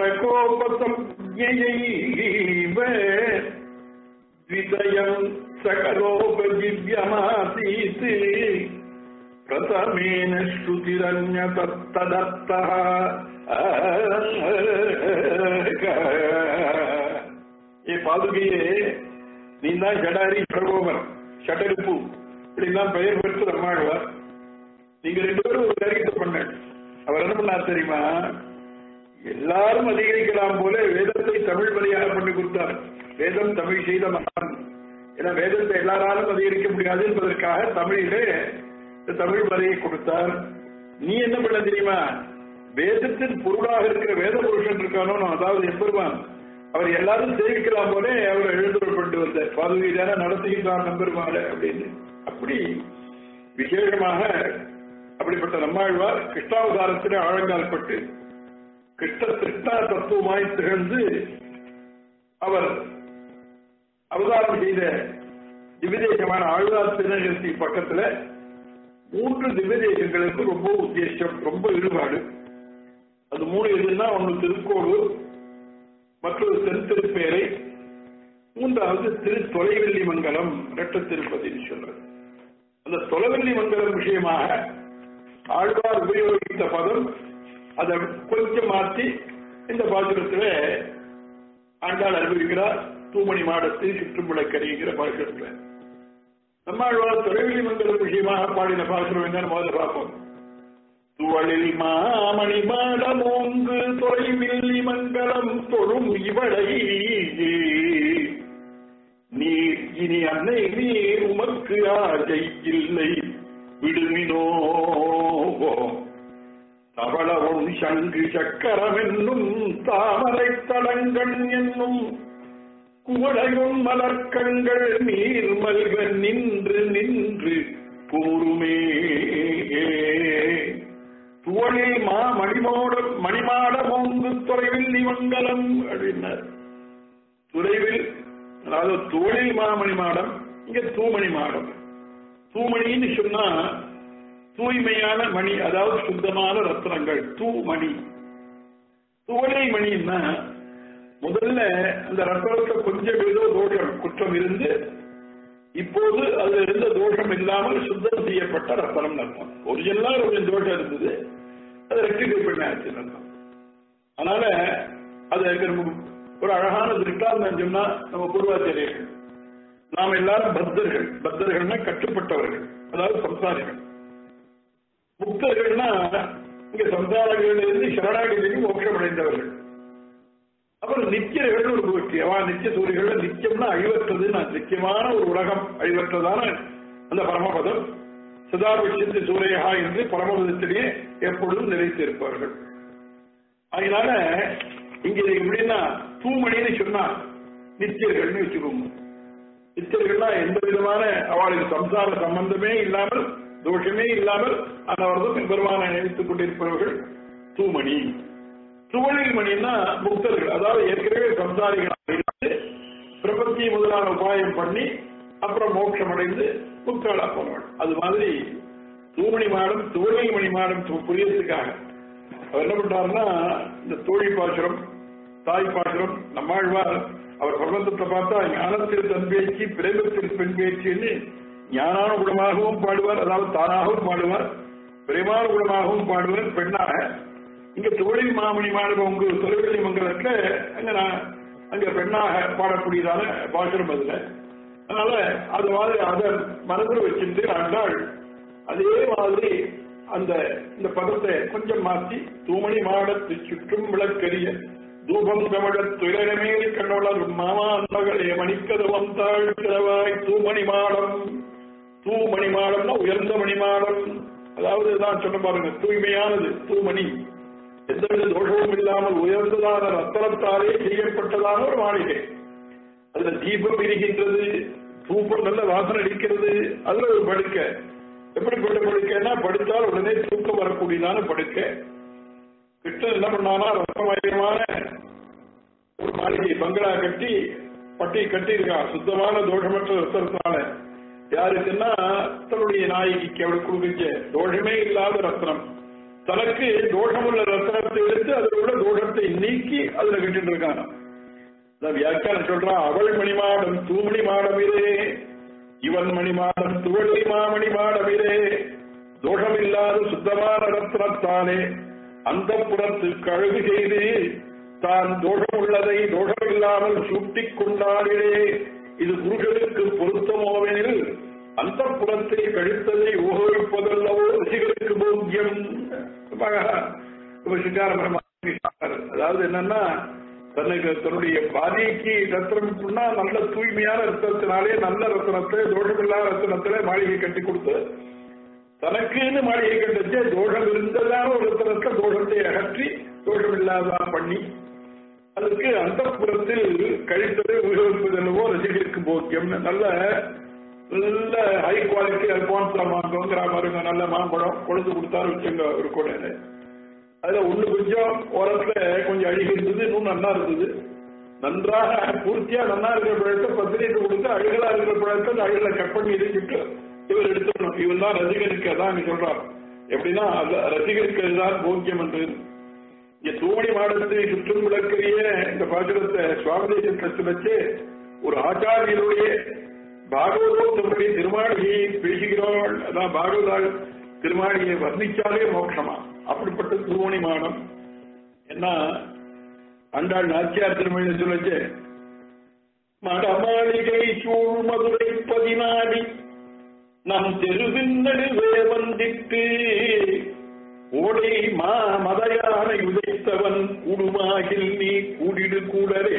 Speaker 2: ஷடகோபசம்ஞையைவ द्वितयम् सकलोपजिव्यमासीत् प्रथमेन श्रुतिरन्यतत्तदत्तः ஏ பாதுகையே நீ தான் ஜடாரி பிரகோபர் ஷடருப்பு இப்படிலாம் பெயர் பெற்று நம்மாழ்வார் நீங்க ரெண்டு பேரும் ஒரு காரியத்தை பண்ண அவர் என்ன பண்ணார் தெரியுமா எல்லாரும் அதிகரிக்கலாம் போல வேதத்தை தமிழ் வழியாக பண்ணி கொடுத்தார் வேதம் தமிழ் செய்த மகான் ஏன்னா வேதத்தை எல்லாராலும் அதிகரிக்க முடியாது என்பதற்காக தமிழிலே இந்த தமிழ் வரையை கொடுத்தார் நீ என்ன பண்ண தெரியுமா வேதத்தின் பொருளாக இருக்கிற வேத புருஷன் இருக்கானோ அதாவது எப்பெருமான் அவர் எல்லாரும் சேவிக்கலாம் போல அவர் எழுந்துள்ளப்பட்டு வந்தார் பாதுகை தானே நடத்துகின்றார் நம்பெருமாள் அப்படின்னு அப்படி விசேஷமாக அப்படிப்பட்ட நம்மாழ்வார் கிருஷ்ணாவதாரத்திலே ஆழங்கால்பட்டு கிருஷ்ண கிருஷ்ணா தத்துவமாய் திகழ்ந்து அவர் அவதாரம் செய்த திவ்யதேசமான ஆழ்வார் திருநகர்த்தி பக்கத்துல மூன்று திவ்யதேசங்களுக்கு ரொம்ப உத்தேசம் ரொம்ப ஈடுபாடு அது மூணு எதுன்னா ஒன்று திருக்கோளூர் மற்றொரு தென் திருப்பேரை மூன்றாவது திரு தொலைவெள்ளி மங்கலம் இரட்ட திருப்பதின்னு சொல்றது அந்த தொலைவெள்ளி மங்கலம் விஷயமாக ஆழ்வார் உபயோகித்த பதம் அதை கொஞ்சம் மாற்றி இந்த பாசுரத்துல ஆண்டாள் அனுபவிக்கிறார் தூமணி மாடத்தை சுற்றும் விளக்கறிங்கிற பாசுரத்துல நம்மாழ்வார் தொலைவிலி மங்கலம் விஷயமாக பாடின பாசுரம் என்னன்னு முதல்ல பார்ப்போம் துவளில் மாமணி மாடமோங்கு தொலைவில்லி மங்கலம் தொழும் இவளை நீர் இனி அன்னை நீர் உமக்கு ஆசை இல்லை விடுமினோ தவளவும் சங்கு சக்கரம் என்னும் தாமரை தளங்கள் என்னும் குவளையும் மலர்க்கண்கள் நீர் மல்க நின்று நின்று கூறுமே துவளில் மா மணிமோட மணிமாட மோங்கு தொலைவில் மங்கலம் அப்படின்னார் துறைவில் அதாவது துவளில் மாமணி மாடம் இங்க தூமணி மாடம் தூமணின்னு சொன்னா தூய்மையான மணி அதாவது சுத்தமான ரத்னங்கள் தூமணி துவளை மணின்னா முதல்ல அந்த ரத்தனத்தை கொஞ்சம் ஏதோ தோஷம் குற்றம் இருந்து இப்போது அதுல இருந்த தோஷம் இல்லாமல் சுத்தம் செய்யப்பட்ட ரத்தனம் அர்த்தம் ஒரிஜினலா கொஞ்சம் தோஷம் இருந்தது அது ரெக்டிஃபை பண்ணாச்சு அர்த்தம் அதனால அது நமக்கு ஒரு அழகான திருஷ்டாந்தம் சொன்னா நம்ம பூர்வாச்சாரியர்கள் நாம் எல்லாரும் பக்தர்கள் பக்தர்கள்னா கட்டுப்பட்டவர்கள் அதாவது சம்சாரிகள் முக்தர்கள்னா இங்க சம்சாரங்களிலிருந்து சரணாகிலிருந்து மோட்சம் அடைந்தவர்கள் அப்புறம் நித்தியர்கள் ஒரு கோஷ்டி அவா நித்திய சூரியர்கள் நித்தியம்னா அழிவற்றது நித்தியமான ஒரு உலகம் அழிவற்றதான அந்த பரமபதம் சதாபிஷத்து சூரியகா என்று பரமபதத்திலேயே எப்பொழுதும் நிலைத்திருப்பார்கள் அதனால இங்க எப்படின்னா தூமணின்னு சொன்னா நித்தியர்கள்னு வச்சுக்கோங்க நித்தியர்கள்னா எந்த விதமான அவளுக்கு சம்சார சம்பந்தமே இல்லாமல் தோஷமே இல்லாமல் அந்த பெருமான நினைத்துக் கொண்டிருப்பவர்கள் தூமணி துவழில் மணின்னா முக்தர்கள் அதாவது ஏற்கனவே சம்சாரிகளாக இருந்து பிரபத்தி முதலான உபாயம் பண்ணி அப்புறம் மோட்சம் அடைந்து முக்தாளா போனவள் அது மாதிரி தூமணி மாடம் துவழில் மணி மாடம் புரியறதுக்காக அவர் என்ன பண்றாருன்னா இந்த தோழி பாசுரம் தாய் பாசுரம் நம்மாழ்வார் அவர் பிரபந்தத்தை பார்த்தா ஞானத்தில் தன் பேச்சு பிரேமத்தில் பெண் பேச்சுன்னு ஞானான குணமாகவும் பாடுவார் அதாவது தானாகவும் பாடுவார் பிரேமான குணமாகவும் பாடுவார் பெண்ணாக இங்க தொழில் மாமணி மாணவ உங்க தொலைவெளி மங்கலத்துல அங்க நான் அங்க பெண்ணாக பாடக்கூடியதான பாசுரம் அதுல அதனால அது மாதிரி அதை மனதில் வச்சிருந்து ஆண்டாள் அதே மாதிரி அந்த இந்த பதத்தை கொஞ்சம் மாற்றி தூமணி மாடத்து சுற்றும் விளக்கரிய தூபம் கமழ துயரமேல் கண்ணோளர் மாமா மகளே மணிக்கதவம் தாழ் கிழவாய் தூமணி மாடம் தூமணி மாடம்னா உயர்ந்த மணி மாடம் அதாவது தான் சொன்ன பாருங்க தூய்மையானது தூமணி எந்தவித தோஷமும் இல்லாமல் உயர்ந்ததான ரத்தனத்தாலே செய்யப்பட்டதான ஒரு மாளிகை அதுல தீபம் இருக்கின்றது தூப்பம் நல்ல வாசனை அடிக்கிறது அதுல ஒரு படுக்கை எப்படிப்பட்ட படுக்கைன்னா படுத்தால் உடனே தூக்கம் வரக்கூடியதான படுக்கை கிட்ட என்ன பண்ணானா ரத்தமயமான ஒரு மாளிகை பங்களா கட்டி பட்டி கட்டி இருக்கான் சுத்தமான தோஷமற்ற ரத்தனத்தால யாருக்குன்னா தன்னுடைய நாயகிக்கு அவளுக்கு கொடுக்க தோஷமே இல்லாத ரத்னம் தனக்கு தோஷமுள்ள ரத்னத்தை எடுத்து அதில் உள்ள தோஷத்தை நீக்கி அதுல கட்டிட்டு இருக்கான் வியாக்கியானம் சொல்றான் அவள் மணிமாடம் தூமணி மாடமிரே இவன் மணிமாடம் துவளி மாமணி மாடமிரே தோஷமில்லாத சுத்தமான ரத்னத்தானே அந்த புறத்து கழுகு செய்து தான் தோஷம் உள்ளதை தோஷம் இல்லாமல் சூட்டிக் கொண்டாடினே இது குருகளுக்கு பொருத்தமோவெனில் அந்த புறத்தை கழித்ததை ஊகவிப்பதல்லவோ ரிஷிகளுக்கு போக்கியம் அதாவது என்னன்னா தன்னுக்கு தன்னுடைய பாதிக்கு ரத்தனம்னா நல்ல தூய்மையான ரத்தத்தினாலே நல்ல ரத்தனத்தை தோஷமில்லாத ரத்தனத்திலே மாளிகை கட்டி கொடுத்து தனக்குன்னு மாளிகை கட்டச்சே தோஷம் இருந்ததான ஒரு ரத்தனத்தை தோஷத்தை அகற்றி தோஷம் இல்லாததான் பண்ணி அதுக்கு அந்த புறத்தில் கழித்ததை உபயோகிப்பதல்லவோ ரசிகருக்கு போக்கியம் நல்ல நல்ல ஹை குவாலிட்டி அல்பான்ஸ்ல மாங்கோங்கிற பாருங்க நல்ல மாம்பழம் கொழுந்து கொடுத்தாரு வச்சுங்க ஒரு கொடையில அதுல ஒண்ணு கொஞ்சம் ஓரத்துல கொஞ்சம் அழுகி இருந்தது இன்னும் நல்லா இருந்தது நன்றாக பூர்த்தியா நல்லா இருக்கிற பழத்தை பத்திரிக்கை கொடுத்து அழுகலா இருக்கிற பழத்தை அந்த அழுகலை கட் பண்ணி இருந்துட்டு இவர் எடுத்துக்கணும் இவன் தான் ரசிகனுக்கு அதான் சொல்றார் எப்படின்னா ரசிகனுக்கு அதுதான் போக்கியம் என்று இங்க தூமணி மாடத்தை சுற்றும் விளக்கிய இந்த பாசுரத்தை சுவாமிதேசத்தை வச்சு ஒரு ஆச்சாரியனுடைய பாகவதோத்தமுடைய திருமாளிகையை பேசுகிறாள் அதான் பாகவதாள் திருமாளிகையை வர்ணிச்சாலே மோட்சமா அப்படிப்பட்ட தூமணி மாடம் என்ன அண்டாள் நாச்சியார் திருமணி சொல்லச்சு மடமாளிகை சூழ் மதுரை பதினாடி நம் தெருவின் நடுவே வந்திட்டு ஓடை மா மதையானை உதைத்தவன் கூடுமாகில் நீ கூடிடு கூடரே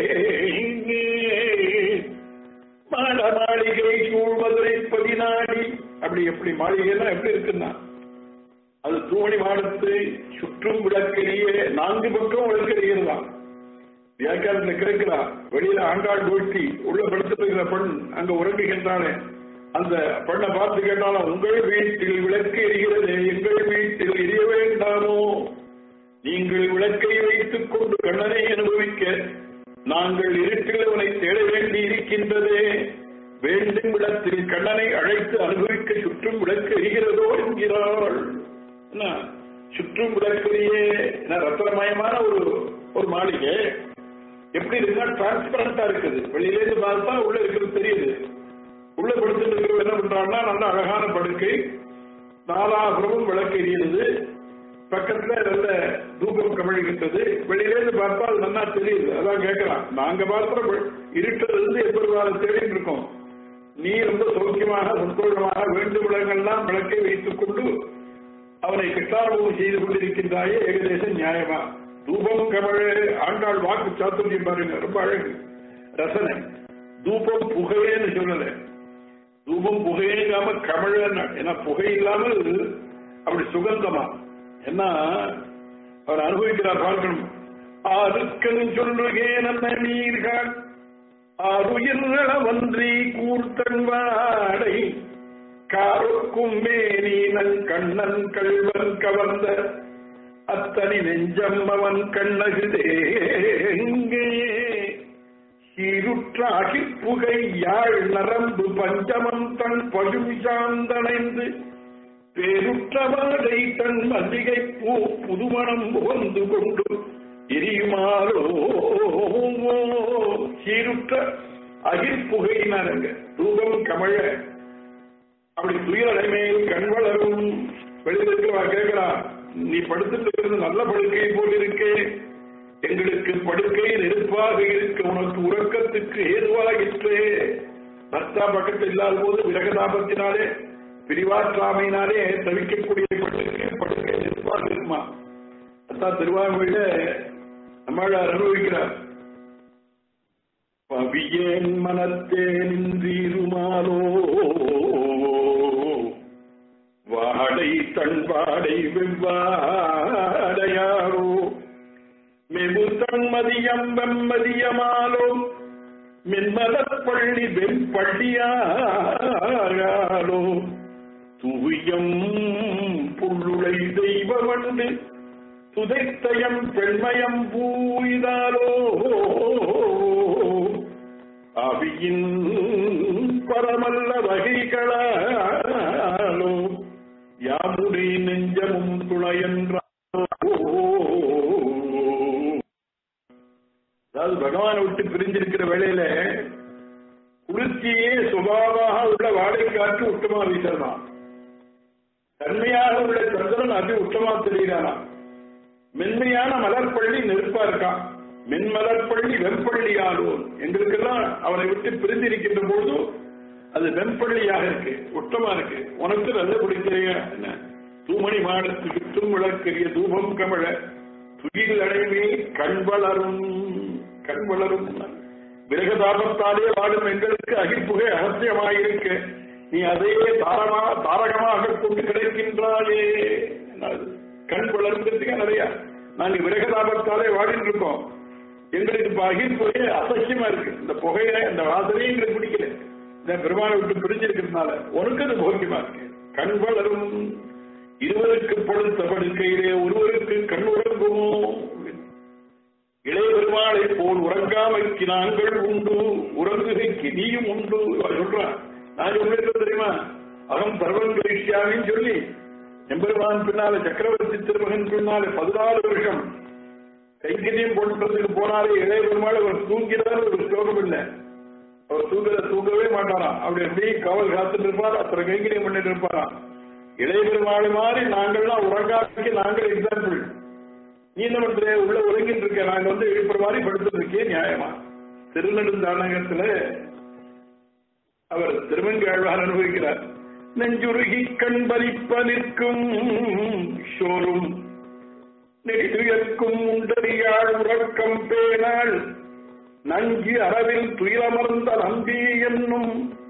Speaker 2: மாட மாளிகை சூழ்வதுரை பதினாடி அப்படி எப்படி மாளிகைலாம் எப்படி இருக்குன்னா அது தூணி மாடத்து சுற்றும் விளக்கெரிய நான்கு பக்கம் விளக்கெறியதுதான் வியாக்கியானத்தில் கிடைக்கிறார் வெளியில ஆண்டாள் கோஷ்டி உள்ள படுத்துகிற பெண் அங்க உறங்குகின்றானே அந்த பெண்ணை பார்த்து கேட்டாலும் உங்கள் வீட்டில் விளக்கு எரிகிறது எங்கள் வீட்டில் எரிய வேண்டாமோ நீங்கள் விளக்கை வைத்துக் கொண்டு கண்ணனை அனுபவிக்க நாங்கள் இருட்டில் அவனை தேட வேண்டி இருக்கின்றதே வேண்டும் இடத்தில் கண்ணனை அழைத்து அனுபவிக்க சுற்றும் விளக்கு எரிகிறதோ என்கிறாள் என்ன சுற்றும் விளக்கெரியே என்ன ரத்தனமயமான ஒரு ஒரு மாளிகை எப்படி இருக்குன்னா டிரான்ஸ்பரண்டா இருக்குது வெளியில இருந்து பார்த்தா உள்ள இருக்கிறது தெரியுது உள்ள படுத்துட்டு இருக்கிறவங்க என்ன பண்றாங்கன்னா நல்ல அழகான படுக்கை நாலாபுரமும் விளக்கு எரியுது பக்கத்துல நல்ல தூபம் கமழ்கின்றது வெளியில இருந்து பார்த்தா அது நல்லா தெரியுது அதான் கேட்கலாம் நாங்க மாத்திரம் இருட்டது இருந்து எப்படி தேடிட்டு இருக்கோம் நீ ரொம்ப சௌக்கியமாக சந்தோஷமாக வேண்டும் விலங்கெல்லாம் விளக்கை வைத்துக் கொண்டு அவனை கிட்டாரபம் செய்து கொண்டிருக்கின்றாயே ஏகதேசம் நியாயமா தூபம் கமழ ஆண்டாள் வாக்கு சாத்துரியம் பாருங்க ரொம்ப அழகு ரசனை தூபம் புகையேன்னு சொல்லல தூபம் புகையில்லாம கமழ ஏன்னா புகை இல்லாமல் அப்படி சுகந்தமா என்ன அவர் அனுபவிக்கிறார் பார்க்கணும் ஆறுக்கன் சொல்லுகேன் அந்த நீர்கள் ஆறுயிர்களவன்றி கூர்த்தன் வாடை காருக்கும் மேனீனன் கண்ணன் கள்வன் கவர்ந்த அத்தனி நெஞ்சம் அவன் கண்ணகுதே சீருற்றாகி புகை யாழ் நரம்பு பஞ்சமம் தன் பழும் சாந்தனைந்து பேருற்றவாடை தன் மல்லிகை பூ புதுமணம் புகந்து கொண்டு எரியுமாறோ சீருற்ற அகிர்புகையினாருங்க தூபம் கமழ அப்படி துயரடை மேல் கண் வளரும் வெளியில் இருக்கிறவா கேட்கிறா நீ படுத்துட்டு இருக்கிறது நல்ல படுக்கை போல் இருக்கே எங்களுக்கு படுக்கை நெருப்பாக இருக்க உனக்கு உறக்கத்துக்கு ஏதுவாகிற்றே பர்த்தா பக்கத்தில் இல்லாத போது விரகதாபத்தினாலே பிரிவாற்றாமையினாலே தவிக்கக்கூடிய படுக்கை படுக்கை நெருப்பாக இருக்குமா அதான் திருவாரூரில நம்மளால் அனுபவிக்கிறார் பவியேன் மனத்தே நின்றீருமாலோ வாடை தன் வாடை வெவ்வாடையாரோ மெகு தன்மதியம் வெம்மதியமாலோ மென்மலப்பள்ளி வெம்பள்ளியாரோ துவியம் புள்ளுளை தெய்வமண்டு துதைத்தயம் பெண்மயம் பூயிதாலோ அவியின் பரமல்ல வகைகளாலோ யாமுடி நெஞ்சமும் துணையன்றாலோ அதாவது பகவானை விட்டு பிரிஞ்சிருக்கிற வேளையில குளிர்ச்சியே சுபாவாக உள்ள வாடைக்காற்று உத்தமா வீசலாம் தன்மையாக உள்ள சந்திரன் அதி உத்தமா தெரிகிறானா மென்மையான மலர்பள்ளி நெருப்பா இருக்கான் மென்மலர்பள்ளி வெம்பள்ளி ஆளுவோம் எங்களுக்கெல்லாம் அவனை விட்டு பிரிந்திருக்கின்ற பொழுது அது வெம்பள்ளியாக இருக்கு உத்தமா இருக்கு உனக்கு நல்ல பிடிக்கிறீங்க என்ன தூமணி மாடத்து சுற்றும் விளக்கரிய தூபம் கமழ துயில் அடைவே கண் வளரும் கண் வளரும் விரகதாபத்தாலே வாடும் எங்களுக்கு அகிர்புகை அவசியமாயிருக்க நீ அதையே தாரமா தாரகமாக கொண்டு கிடைக்கின்றாயே கண் வளர்ந்ததுக்கு நிறைய நாங்க விரகதாபத்தாலே வாடிட்டு இருக்கோம் எங்களுக்கு இப்ப அகிர்புகை அவசியமா இருக்கு இந்த புகையில இந்த வாசனையும் எங்களுக்கு பிடிக்கல இந்த பெருமானை விட்டு பிடிச்சிருக்கிறதுனால உனக்கு அது போக்கியமா இருக்கு கண் வளரும் இருவருக்கு படுத்த படுக்கையிலே ஒருவருக்கு கண் உறங்குமோ இளைய பெருமாளை போல் உறங்காமைக்கு நாங்கள் உண்டு உறங்குகைக்கு நீயும் உண்டு சொல்றான் நான் சொல்லிருக்க தெரியுமா அகம் பர்வன் கரிஷ்யாமின்னு சொல்லி எம்பெருமான் பின்னால சக்கரவர்த்தி திருமகன் பின்னால பதினாலு வருஷம் கைங்கரியம் போன்றதுக்கு போனாலே இளைய பெருமாள் அவர் தூங்கிறார் ஒரு ஸ்லோகம் இல்லை அவர் தூங்குற தூங்கவே மாட்டாராம் அப்படி எப்படி காவல் காத்துட்டு இருப்பார் அப்புறம் கைங்கரியம் பண்ணிட்டு இருப்பாராம் இளைய பெருமாள் மாதிரி நாங்கள்லாம் உறங்காக்கு நாங்கள் எக்ஸாம்பிள் நீ என்ன பண்ற உள்ள உறங்கிட்டு இருக்க நாங்க வந்து எழுப்புற மாதிரி படுத்துட்டு இருக்கேன் நியாயமா திருநெடுந்தானகத்துல அவர் திருமங்கி ஆழ்வார் அனுபவிக்கிறார் நெஞ்சுருகி கண்பலிப்ப நிற்கும் சோறும் நெடுயர்க்கும் உண்டறியாள் உறக்கம் பேணாள் நஞ்சு அரவில் துயிலமர்ந்த நம்பி என்னும்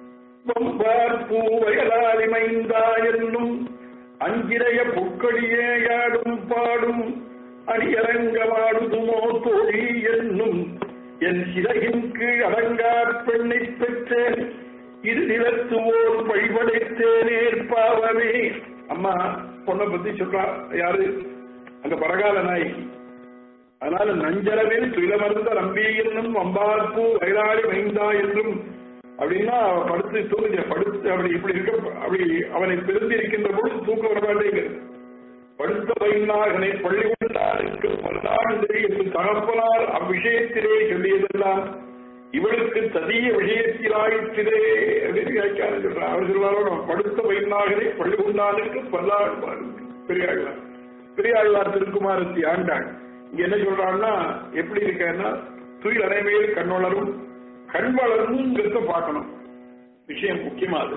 Speaker 2: வம்பார் பூவயலாலிமைந்தா என்னும் அஞ்சிரைய புட்களியேயாடும் பாடும் அடியரங்கமாடுதுமோ தோழி என்னும் என் சிறகின் கீழ் அடங்கார் பெண்ணைப் பெற்றேன் இது நிலத்துவோர் வழிபடைத்தேனேர் பாவமே அம்மா பொண்ணை பத்தி சொல்றா யாரு அங்க பரகால நாயகி அதனால நஞ்சரவில் துயிலமர்ந்த நம்பி என்னும் அம்பார்பூ வயலாளி மைந்தா என்றும் அப்படின்னா அவ படுத்து தூங்குஞ்ச படுத்து அப்படி இப்படி இருக்க அப்படி அவனை பிரிந்து இருக்கின்ற பொழுது தூக்கம் வரமாட்டேங்கிறது படுத்த பையனாகனை பள்ளி கொண்டாருக்கு பல்லாண்டு என்று தகப்பனார் அவ்விஷயத்திலே சொல்லியதெல்லாம் இவளுக்கு ததிய விஷயத்திலாயிற்றே அப்படின்னு வியாக்கியானம் சொல்றார் அவர் சொல்வாரோ படுத்த பையனாகனை பள்ளி கொண்டாருக்கு பல்லாண்டு பெரியாழ்வார் பெரியாழ்வார் திருக்குமாரத்தி ஆண்டாள் இங்க என்ன சொல்றான்னா எப்படி இருக்கன்னா துயில் அனைமையில் கண் வளரும் கண் வளருங்கிறத பார்க்கணும் விஷயம் முக்கியமானது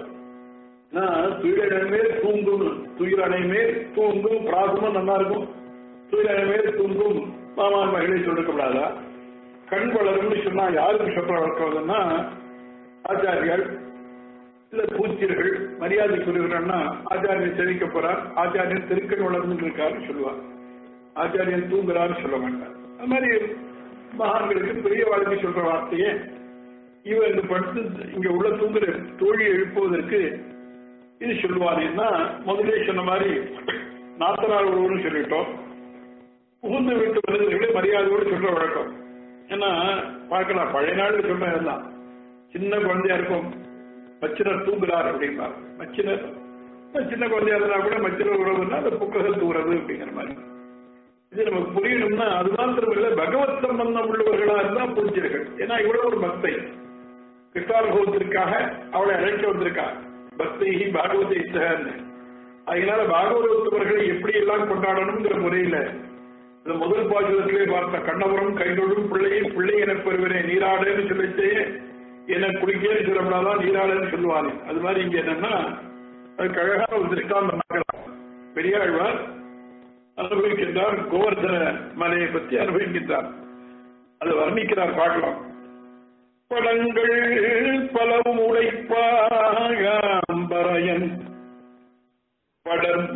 Speaker 2: துயிலடை மேல் தூங்கும் துயிலடை மேல் தூங்கும் பிராசமும் நல்லா இருக்கும் துயிலடை மேல் தூங்கும் மாமான் மகளை சொல்லிருக்கப்படாதா கண் வளரும்னு சொன்னா யாருக்கு சொல்ற வழக்கம்னா ஆச்சாரியால் இல்ல பூச்சியர்கள் மரியாதை சொல்லுகிறான்னா ஆச்சாரியன் தெரிவிக்க போறார் ஆச்சாரியன் திருக்கண் வளர்ந்து இருக்காருன்னு சொல்லுவார் ஆச்சாரியன் தூங்குறாரு சொல்ல மாட்டார் அது மாதிரி மகான்களுக்கு பெரிய வாழ்க்கை சொல்ற வார்த்தையே இவன் இந்த படுத்து இங்க உள்ள தூங்குற தோழியை எழுப்புவதற்கு இது சொல்லுவானேன்னா முதலே சொன்ன மாதிரி நாத்தனார் ஒருவரும் சொல்லிட்டோம் புகுந்து விட்டு வருகிறவர்களே மரியாதையோடு சொல்ற வழக்கம் ஏன்னா பார்க்கலாம் பழைய நாள்ல சொல்றேன் சின்ன குழந்தையா இருக்கும் மச்சினர் தூங்குறார் அப்படின்னா மச்சினர் சின்ன குழந்தையா இருந்தா கூட மச்சினர் உறவுன்னா அந்த புக்ககத்து உறவு அப்படிங்கிற மாதிரி இது நமக்கு புரியணும்னா அது மாத்திரம் இல்ல பகவத் சம்பந்தம் உள்ளவர்களா இருந்தா பூஜ்யர்கள் ஏன்னா இவ்வளவு ஒரு பக்தை கிருஷ்ணானுபவத்திற்காக அவளை அழைக்க வந்திருக்கா பக்தி பாகவதை சகன்னு அதனால பாகவதத்தவர்களை எப்படி எல்லாம் கொண்டாடணுங்கிற முறையில இந்த முதல் பாஜகத்திலே பார்த்த கண்ணபுரம் கைதொழும் பிள்ளையை பிள்ளை என பெறுவனே நீராடுன்னு சொல்லிட்டு என்ன குடிக்கேன்னு சொல்லப்படாதான் நீராடுன்னு சொல்லுவாங்க அது மாதிரி இங்க என்னன்னா அதுக்கு அழகான ஒரு திருஷ்டாந்தம் பெரியாழ்வார் அனுபவிக்கின்றார் கோவர்தன மலையை பற்றி அனுபவிக்கின்றார் அது வர்ணிக்கிறார் பார்க்கலாம் படங்கள் பலவும் உடைப்பாகம்பரையன் படர்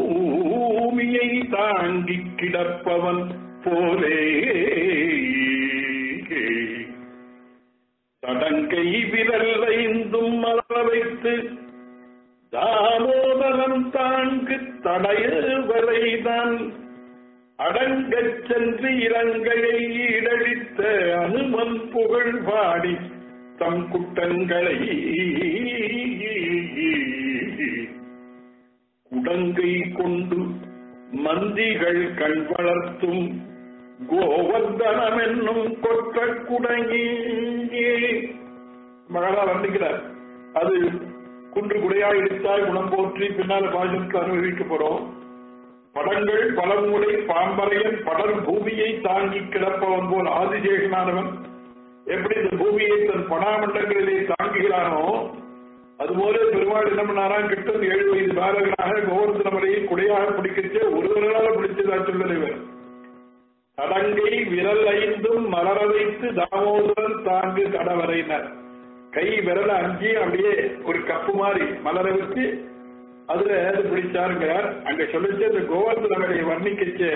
Speaker 2: பூமியை தாங்கி கிடப்பவன் போலே தடங்கை விரல் ஐந்தும் மலர வைத்து தாமோதரம் தாங்கு தடைய வரைதான் அடங்கச் சென்று இலங்கையை ஈடழித்த அனுமன் புகழ் பாடி தம் குட்டங்களை குடங்கை கொண்டு மந்திகள் கண் வளர்த்தும் கோவர்தனம் என்னும் கொற்ற குடங்கியே மகளா வர்ணிக்கிறார் அது குன்று குடையா இடித்தாய் குணம் போற்றி பின்னால பாஜகத்துக்கு அனுபவிக்க போறோம் படங்கள் பலமுறை பாம்பரையன் படர் பூமியை தாங்கி கிடப்பவன் போல் ஆதிசேஷனானவன் எப்படி இந்த பூமியை தன் படாமண்டங்களிலே தாங்குகிறானோ அதுபோல பெருமாள் என்ன பண்ணாராம் கிட்டும் ஏழு வயது பாலகனாக கோவர்தன மலையை குடையாக பிடிக்கச்சே ஒருவரால பிடிச்சதா சொல்லல இவர் தடங்கை விரல் ஐந்தும் மலர வைத்து தாமோதரன் தாங்கு கடவரையினர் கை விரல அஞ்சு அப்படியே ஒரு கப்பு மாதிரி மலர வச்சு அதுல அது பிடிச்சாருங்கிறார் அங்க சொல்லிச்சு அந்த கோவர்தனங்களை வர்ணிக்கச்சு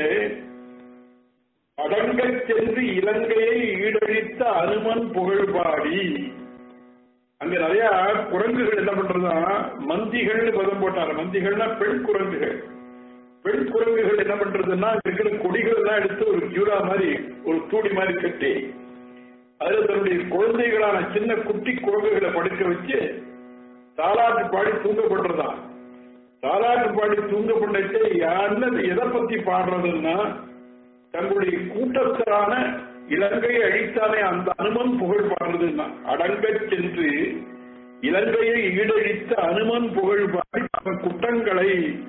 Speaker 2: அடங்க சென்று இலங்கையை ஈடழித்த அனுமன் புகழ்பாடி அங்க நிறைய குரங்குகள் என்ன பண்றதா மந்திகள்னு பதம் போட்டாரு மந்திகள்னா பெண் குரங்குகள் பெண் குரங்குகள் என்ன பண்றதுன்னா இருக்கிற கொடிகள் எல்லாம் எடுத்து ஒரு ஜூரா மாதிரி ஒரு தூடி மாதிரி கட்டி அதுல தன்னுடைய குழந்தைகளான சின்ன குட்டி குரங்குகளை படுக்க வச்சு தாலாட்டு பாடி தூங்க பண்றதான் தாலாட்டு பாடி தூங்க பண்ணச்சு யாருன்னு எதை பத்தி பாடுறதுன்னா தங்களுடைய கூட்டத்தரான இலங்கையை அழித்தானே அந்த அனுமன் புகழ் பாடுறதுன்னா அடங்கச் சென்று இலங்கையை ஈடழித்த அனுமன் புகழ் பாடி அவன் குற்றங்களை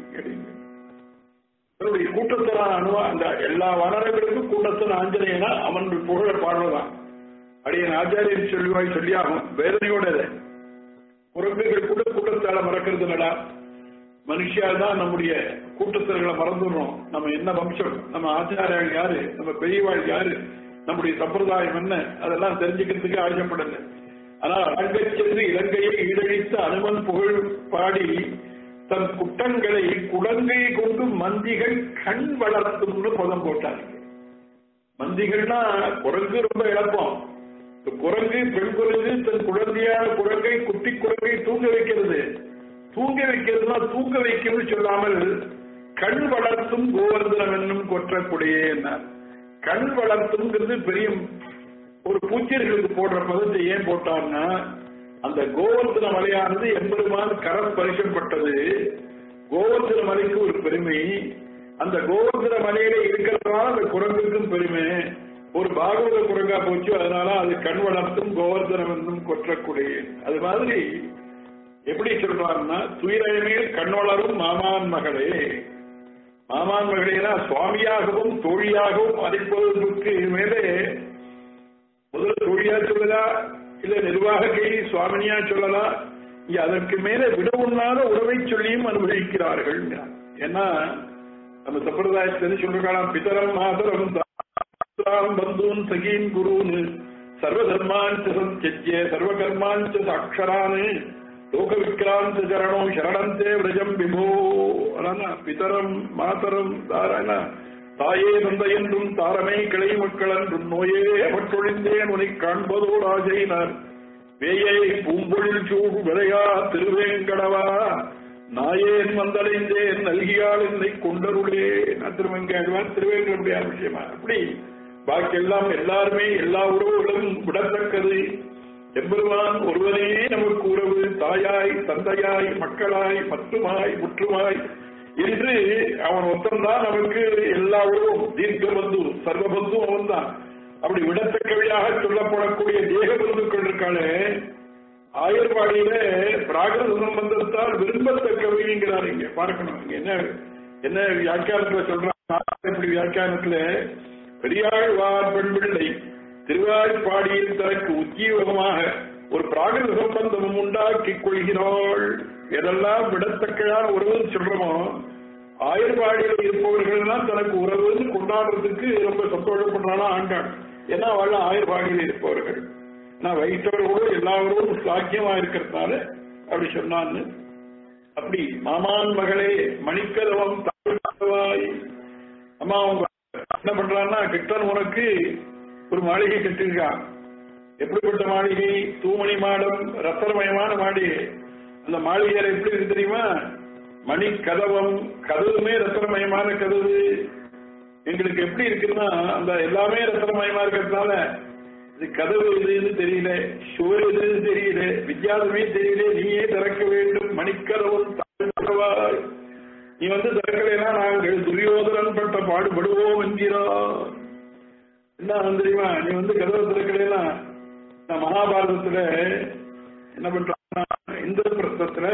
Speaker 2: தன்னுடைய கூட்டத்தரான அனுவா அந்த எல்லா வனரங்களுக்கும் கூட்டத்தன் ஆஞ்சநேயனா அவன் புகழ பாடுறதான் அடியன் ஆச்சாரியன் சொல்லுவாய் சொல்லியாகும் வேதனையோட குரங்குகள் கூட கூட்டத்தால மறக்கிறது இல்லடா மனுஷியா தான் நம்முடைய கூட்டத்தர்களை மறந்துடுறோம் நம்ம என்ன வம்சம் நம்ம ஆச்சாரியால் யாரு நம்ம பெரியவாள் யாரு நம்முடைய சம்பிரதாயம் என்ன அதெல்லாம் தெரிஞ்சுக்கிறதுக்கு ஆசைப்படல ஆனால் அங்கச் சென்று இலங்கையை ஈடழித்த அனுமன் புகழ் பாடி தன் குட்டங்களை குடங்கை கொண்டு மந்திகள் கண் வளர்த்தும்னு பதம் போட்டாங்க மந்திகள்னா குரங்கு ரொம்ப இழப்போம் இந்த குரங்கு பெண் குரங்கு தன் குழந்தையான குரங்கை குட்டி குரங்கை தூங்க வைக்கிறது தூங்க வைக்கிறதுனா தூங்க வைக்கிறது சொல்லாமல் கண் வளர்த்தும் கோவர்தனம் என்னும் கொற்றக்கூடிய என்னார் கண் வளர்த்துங்கிறது பெரிய ஒரு பூச்செடிகளுக்கு போடுற பதத்தை ஏன் போட்டான்னா அந்த கோவர்தன மலையானது எம்பெருமான் கரம் பரிசப்பட்டது கோவர்தன மலைக்கு ஒரு பெருமை அந்த கோவர்தன மலையில இருக்கிறதுனால அந்த குரங்குக்கும் பெருமை ஒரு பாகவத குரங்கா போச்சு அதனால அது கண் வளர்த்தும் கோவர்தனம் என்னும் கொற்றக்கூடிய அது மாதிரி எப்படி சொல்றாருன்னா துயிரமேல் கண் வளரும் மாமான் மகளே மாமான் மகளேனா சுவாமியாகவும் தோழியாகவும் அழைப்பதற்கு மேலே முதல்ல தோழியா சொல்லலாம் இல்ல நிர்வாக கை சுவாமினியா சொல்லலாம் இங்க அதற்கு மேலே விட உண்ணாத உறவை சொல்லியும் அனுபவிக்கிறார்கள் ஏன்னா நம்ம சம்பிரதாயத்தில் சொல்றாங்க பிதரம் மாதரம் தாம் பந்தூன் சகீன் குருன்னு சர்வதர்மாஞ்ச சத்யே சர்வகர்மாஞ்ச சாட்சரானு லோக விக்ராந்த சரணோ சரணந்தே விரஜம் விபோ அதான பிதரம் மாதரம் தாரான தாயே தந்தை என்றும் தாரமே கிளை மக்கள் என்றும் நோயே அவற்றொழிந்தேன் உனை காண்பதோடு ஆசையினார் வேயை பூம்பொழில் சூடு விளையா திருவேங்கடவா நாயேன் வந்தடைந்தேன் நல்கியால் என்னை கொண்டருளே நான் திருவங்காடுவான் திருவேங்கடைய விஷயமா அப்படி பாக்கி எல்லாம் எல்லாருமே எல்லா உறவுகளும் விடத்தக்கது எம்பெருமான் ஒருவனே நமக்கு உறவு தாயாய் தந்தையாய் மக்களாய் மற்றுமாய் முற்றுமாய் என்று அவன் ஒத்தந்தான் நமக்கு எல்லா உறவும் தீர்க்க பந்து சர்வ பந்து அவன் தான் அப்படி விடத்தக்கவையாக சொல்லப்படக்கூடிய தேக பந்துக்கள் இருக்காளே ஆயர்பாடியில பிராகிருத சம்பந்தத்தால் விரும்பத்தக்கவைங்கிறார் இங்க பார்க்கணும் இங்க என்ன என்ன வியாக்கியானத்துல சொல்றாங்க இப்படி வியாக்கியானத்துல பெரியாழ்வார் பெண் பிள்ளை திருவாய்ப்பாடியில் தனக்கு உத்தியோகமாக ஒரு பிராகிருத சம்பந்தமும் உண்டாக்கிக் கொள்கிறாள் எதெல்லாம் விடத்தக்கையான உறவு சொல்றோமோ ஆயர்பாடியில் இருப்பவர்கள் தான் தனக்கு உறவுன்னு கொண்டாடுறதுக்கு ரொம்ப சந்தோஷப்படுறானா ஆண்டாள் ஏன்னா அவள் ஆயர்பாடியில் இருப்பவர்கள் நான் வைத்தவர்களோடு எல்லாரும் சாக்கியமா இருக்கிறதுனால அப்படி சொன்னான்னு அப்படி மாமான் மகளே மணிக்கதவம் தாழ்வாய் அம்மா அவங்க என்ன பண்றான்னா கிருஷ்ணன் உனக்கு ஒரு மாளிகை கட்டிருக்கான் எப்படிப்பட்ட மாளிகை தூமணி மாடம் ரத்தனமயமான மாளிகை அந்த மாளிகையில எப்படி இருக்கு தெரியுமா மணி கதவம் கதவுமே ரத்தனமயமான கதவு எங்களுக்கு எப்படி இருக்குன்னா அந்த எல்லாமே ரத்தனமயமா இருக்கிறதுனால இது கதவு எதுன்னு தெரியல சுவர் எதுன்னு தெரியல வித்தியாசமே தெரியல நீயே திறக்க வேண்டும் மணிக்கதவம் தாழ்வாய் நீ வந்து திறக்கலைன்னா நாங்கள் துரியோதனன் பட்ட பாடுபடுவோம் என்கிறார் என்ன தெரியுமா நீ வந்து கதவை திறக்கலைன்னா நான் மகாபாரதத்துல என்ன பண்றான்னா இந்திர பிரஸ்தத்துல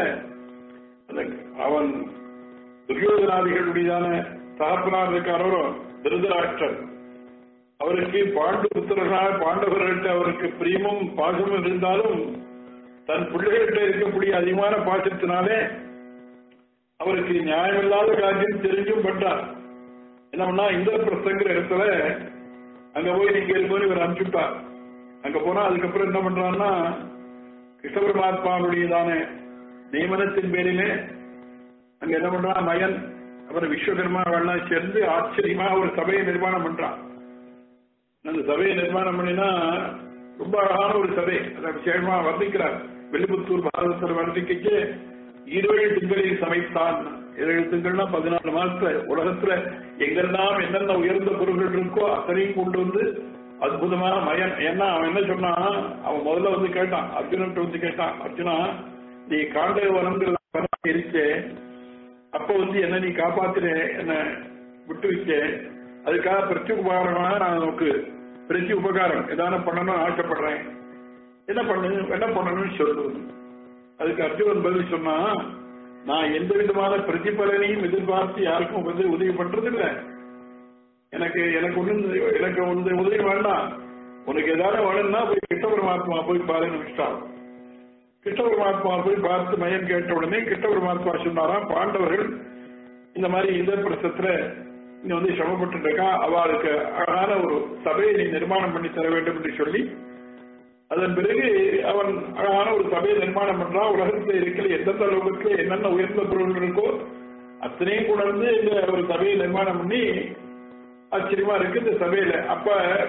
Speaker 2: அவன் துரியோதனாதிகளுடையதான தகப்பனார் இருக்காரோ திருதராஷ்டிரன் அவருக்கு பாண்டு புத்திரர்களாக பாண்டவர்கள்ட்ட அவருக்கு பிரியமும் பாசமும் இருந்தாலும் தன் பிள்ளைகள்கிட்ட இருக்கக்கூடிய அதிகமான பாசத்தினாலே அவருக்கு நியாயமில்லாத காரியம் தெரிஞ்சும் பண்றார் என்ன பண்ணா இந்திர பிரஸ்தங்கிற இடத்துல அங்க போய் நீங்க இருக்கும்போது இவர் அனுப்பிச்சுட்டார் அங்க போனா அதுக்கப்புறம் என்ன பண்றான்னா கிருஷ்ண பரமாத்மாவுடையதான நியமனத்தின் பேரிலே அங்க என்ன பண்றான் மயன் அப்புறம் விஸ்வகர்மா எல்லாம் சேர்ந்து ஆச்சரியமா ஒரு சபையை நிர்மாணம் பண்றான் அந்த சபையை நிர்மாணம் பண்ணினா ரொம்ப அழகான ஒரு சபை அதை விசேஷமா வர்ணிக்கிறார் வெள்ளிபுத்தூர் பாரதத்தில் வர்ணிக்கைக்கு இருவழி திங்களில் சமைத்தான் ஏழு திங்கள்னா பதினாலு மாசத்துல உலகத்துல எங்கெல்லாம் என்னென்ன உயர்ந்த பொருள்கள் இருக்கோ அத்தனையும் கொண்டு வந்து அற்புதமான மயன் ஏன்னா அவன் என்ன சொன்னான் அவன் முதல்ல வந்து கேட்டான் அர்ஜுனன் வந்து கேட்டான் அர்ஜுனா நீ காண்ட வரங்கிற இருக்கே அப்ப வந்து என்ன நீ காப்பாத்துற என்ன விட்டு வச்ச அதுக்காக பிரத்தி உபகாரமாக நான் உனக்கு பிரத்தி உபகாரம் ஏதான பண்ணணும்னு ஆசைப்படுறேன் என்ன பண்ணு என்ன பண்ணணும்னு சொல்லு அதுக்கு அர்ஜுனன் பதில் சொன்னா நான் எந்த விதமான பிரதிபலனையும் எதிர்பார்த்து யாருக்கும் வந்து உதவி பண்றது இல்ல எனக்கு எனக்கு ஒண்ணு எனக்கு வந்து உதவி வேண்டாம் உனக்கு ஏதாவது வேணும்னா போய் கிட்ட பரமாத்மா போய் பாருன்னு விட்டான் கிருஷ்ண பரமாத்மா போய் பார்த்து மயம் கேட்ட உடனே கிருஷ்ண பரமாத்மா சொன்னாராம் பாண்டவர்கள் இந்த மாதிரி இந்த பிரசத்துல இங்க வந்து சிரமப்பட்டு இருக்கா அவளுக்கு அழகான ஒரு சபையை நீ நிர்மாணம் பண்ணி தர வேண்டும் என்று சொல்லி அதன் பிறகு அவன் அழகான ஒரு சபையை நிர்மாணம் பண்றான் உலகத்துல இருக்கிற எந்தெந்த லோகத்துல என்னென்ன உயர்ந்த பொருள்கள் இருக்கோ அத்தனையும் கொண்டு இந்த ஒரு சபையை நிர்மாணம் பண்ணி ஆச்சரியமா இருக்கு இந்த சபையில அப்ப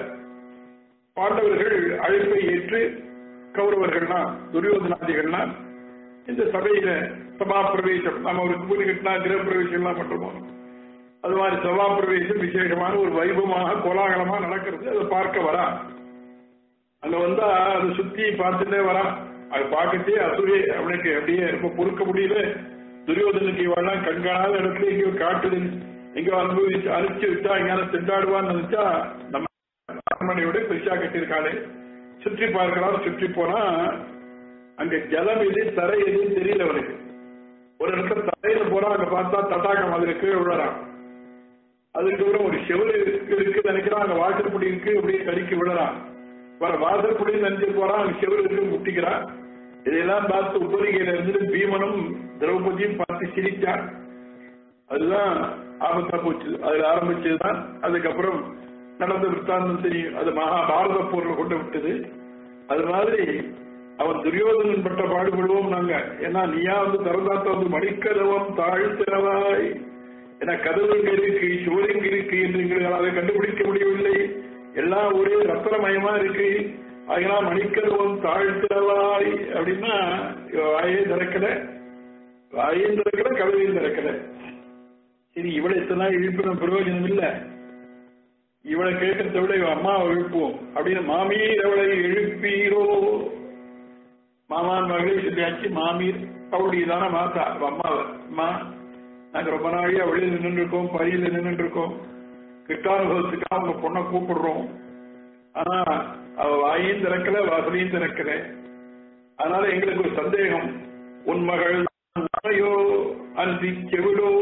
Speaker 2: பாண்டவர்கள் அழைப்பை ஏற்று கௌரவர்கள்னா துரியோதனாதிகள்னா இந்த சபையில சபா பிரவேசம் நம்ம ஒரு கூலி கட்டினா கிரக பிரவேசம் எல்லாம் பண்றோமோ அது மாதிரி சபா பிரவேசம் விசேஷமான ஒரு வைபவமாக கோலாகலமா நடக்கிறது அதை பார்க்க வரா அங்க வந்தா அதை சுத்தி பார்த்துட்டே வரா அது பார்க்கத்தே அசுரே அவனுக்கு அப்படியே ரொம்ப பொறுக்க முடியல துரியோதனுக்கு இவெல்லாம் கண்காணாத இடத்துல எங்கேயோ காட்டுது எங்கேயோ அனுபவிச்சு அரிச்சு விட்டா எங்கேயாவது திண்டாடுவான்னு நினைச்சா நம்ம அரண்மனையோட பெருசா கட்டியிருக்காளே சுற்றி பார்க்கலாம் சுற்றி போனா அங்க ஜலம் எது தரை எதுன்னு தெரியல அவனுக்கு ஒரு இடத்துல தரையில போறா அங்க பார்த்தா தட்டாகம் அதுல கீழே விழறான் அதுக்கப்புறம் ஒரு செவரு இருக்கு நினைக்கிறான் அங்க வாசற்படி இருக்கு அப்படியே கடிக்கு விழறான் வர வாசற்படி நினைச்சு போறான் அங்க செவரு இருக்கு முட்டிக்கிறான் இதையெல்லாம் பார்த்து உபரிகையில இருந்து பீமனும் திரௌபதியும் பார்த்து சிரிச்சான் அதுதான் ஆபத்தா போச்சு அதுல ஆரம்பிச்சதுதான் அதுக்கப்புறம் நடந்த விற்த்தாந்தம் தெரியும் அது மகாபாரத போர்ல கொண்டு விட்டது அது மாதிரி அவன் துரியோதனன் பட்ட பாடுபடுவோம் நாங்க ஏன்னா நீயா வந்து திறந்தாத்த வந்து மணிக்கதவம் தாழ்த்தினவாய் ஏன்னா கதவு இங்க இருக்கு சுவர் இங்க இருக்கு என்று எங்களால் அதை கண்டுபிடிக்க முடியவில்லை எல்லாம் ஒரே ரத்தனமயமா இருக்கு அதெல்லாம் மணிக்கதவம் தாழ்த்தினவாய் அப்படின்னா இவ வாயே திறக்கல வாயும் திறக்கல கதவையும் திறக்கல சரி இவளை இத்தனை நாள் இழுப்பின பிரயோஜனம் இல்ல இவளை கேட்கறத விட இவ அம்மாவை எழுப்புவோம் அப்படின்னு மாமீர் அவளை எழுப்பீரோ மாமான் மகளே சொல்லியாச்சு மாமீர் அவளுடையதான மாதா அவ அம்மாவை அம்மா நாங்க ரொம்ப நாளையா வெளியில நின்று இருக்கோம் பரியில நின்று இருக்கோம் கிருஷ்டானுபவத்துக்காக உங்க பொண்ணை கூப்பிடுறோம் ஆனா அவ வாயும் திறக்கல வாசலையும் திறக்கல அதனால எங்களுக்கு ஒரு சந்தேகம் உன் மகள் நாயோ அன்றி செவிடோ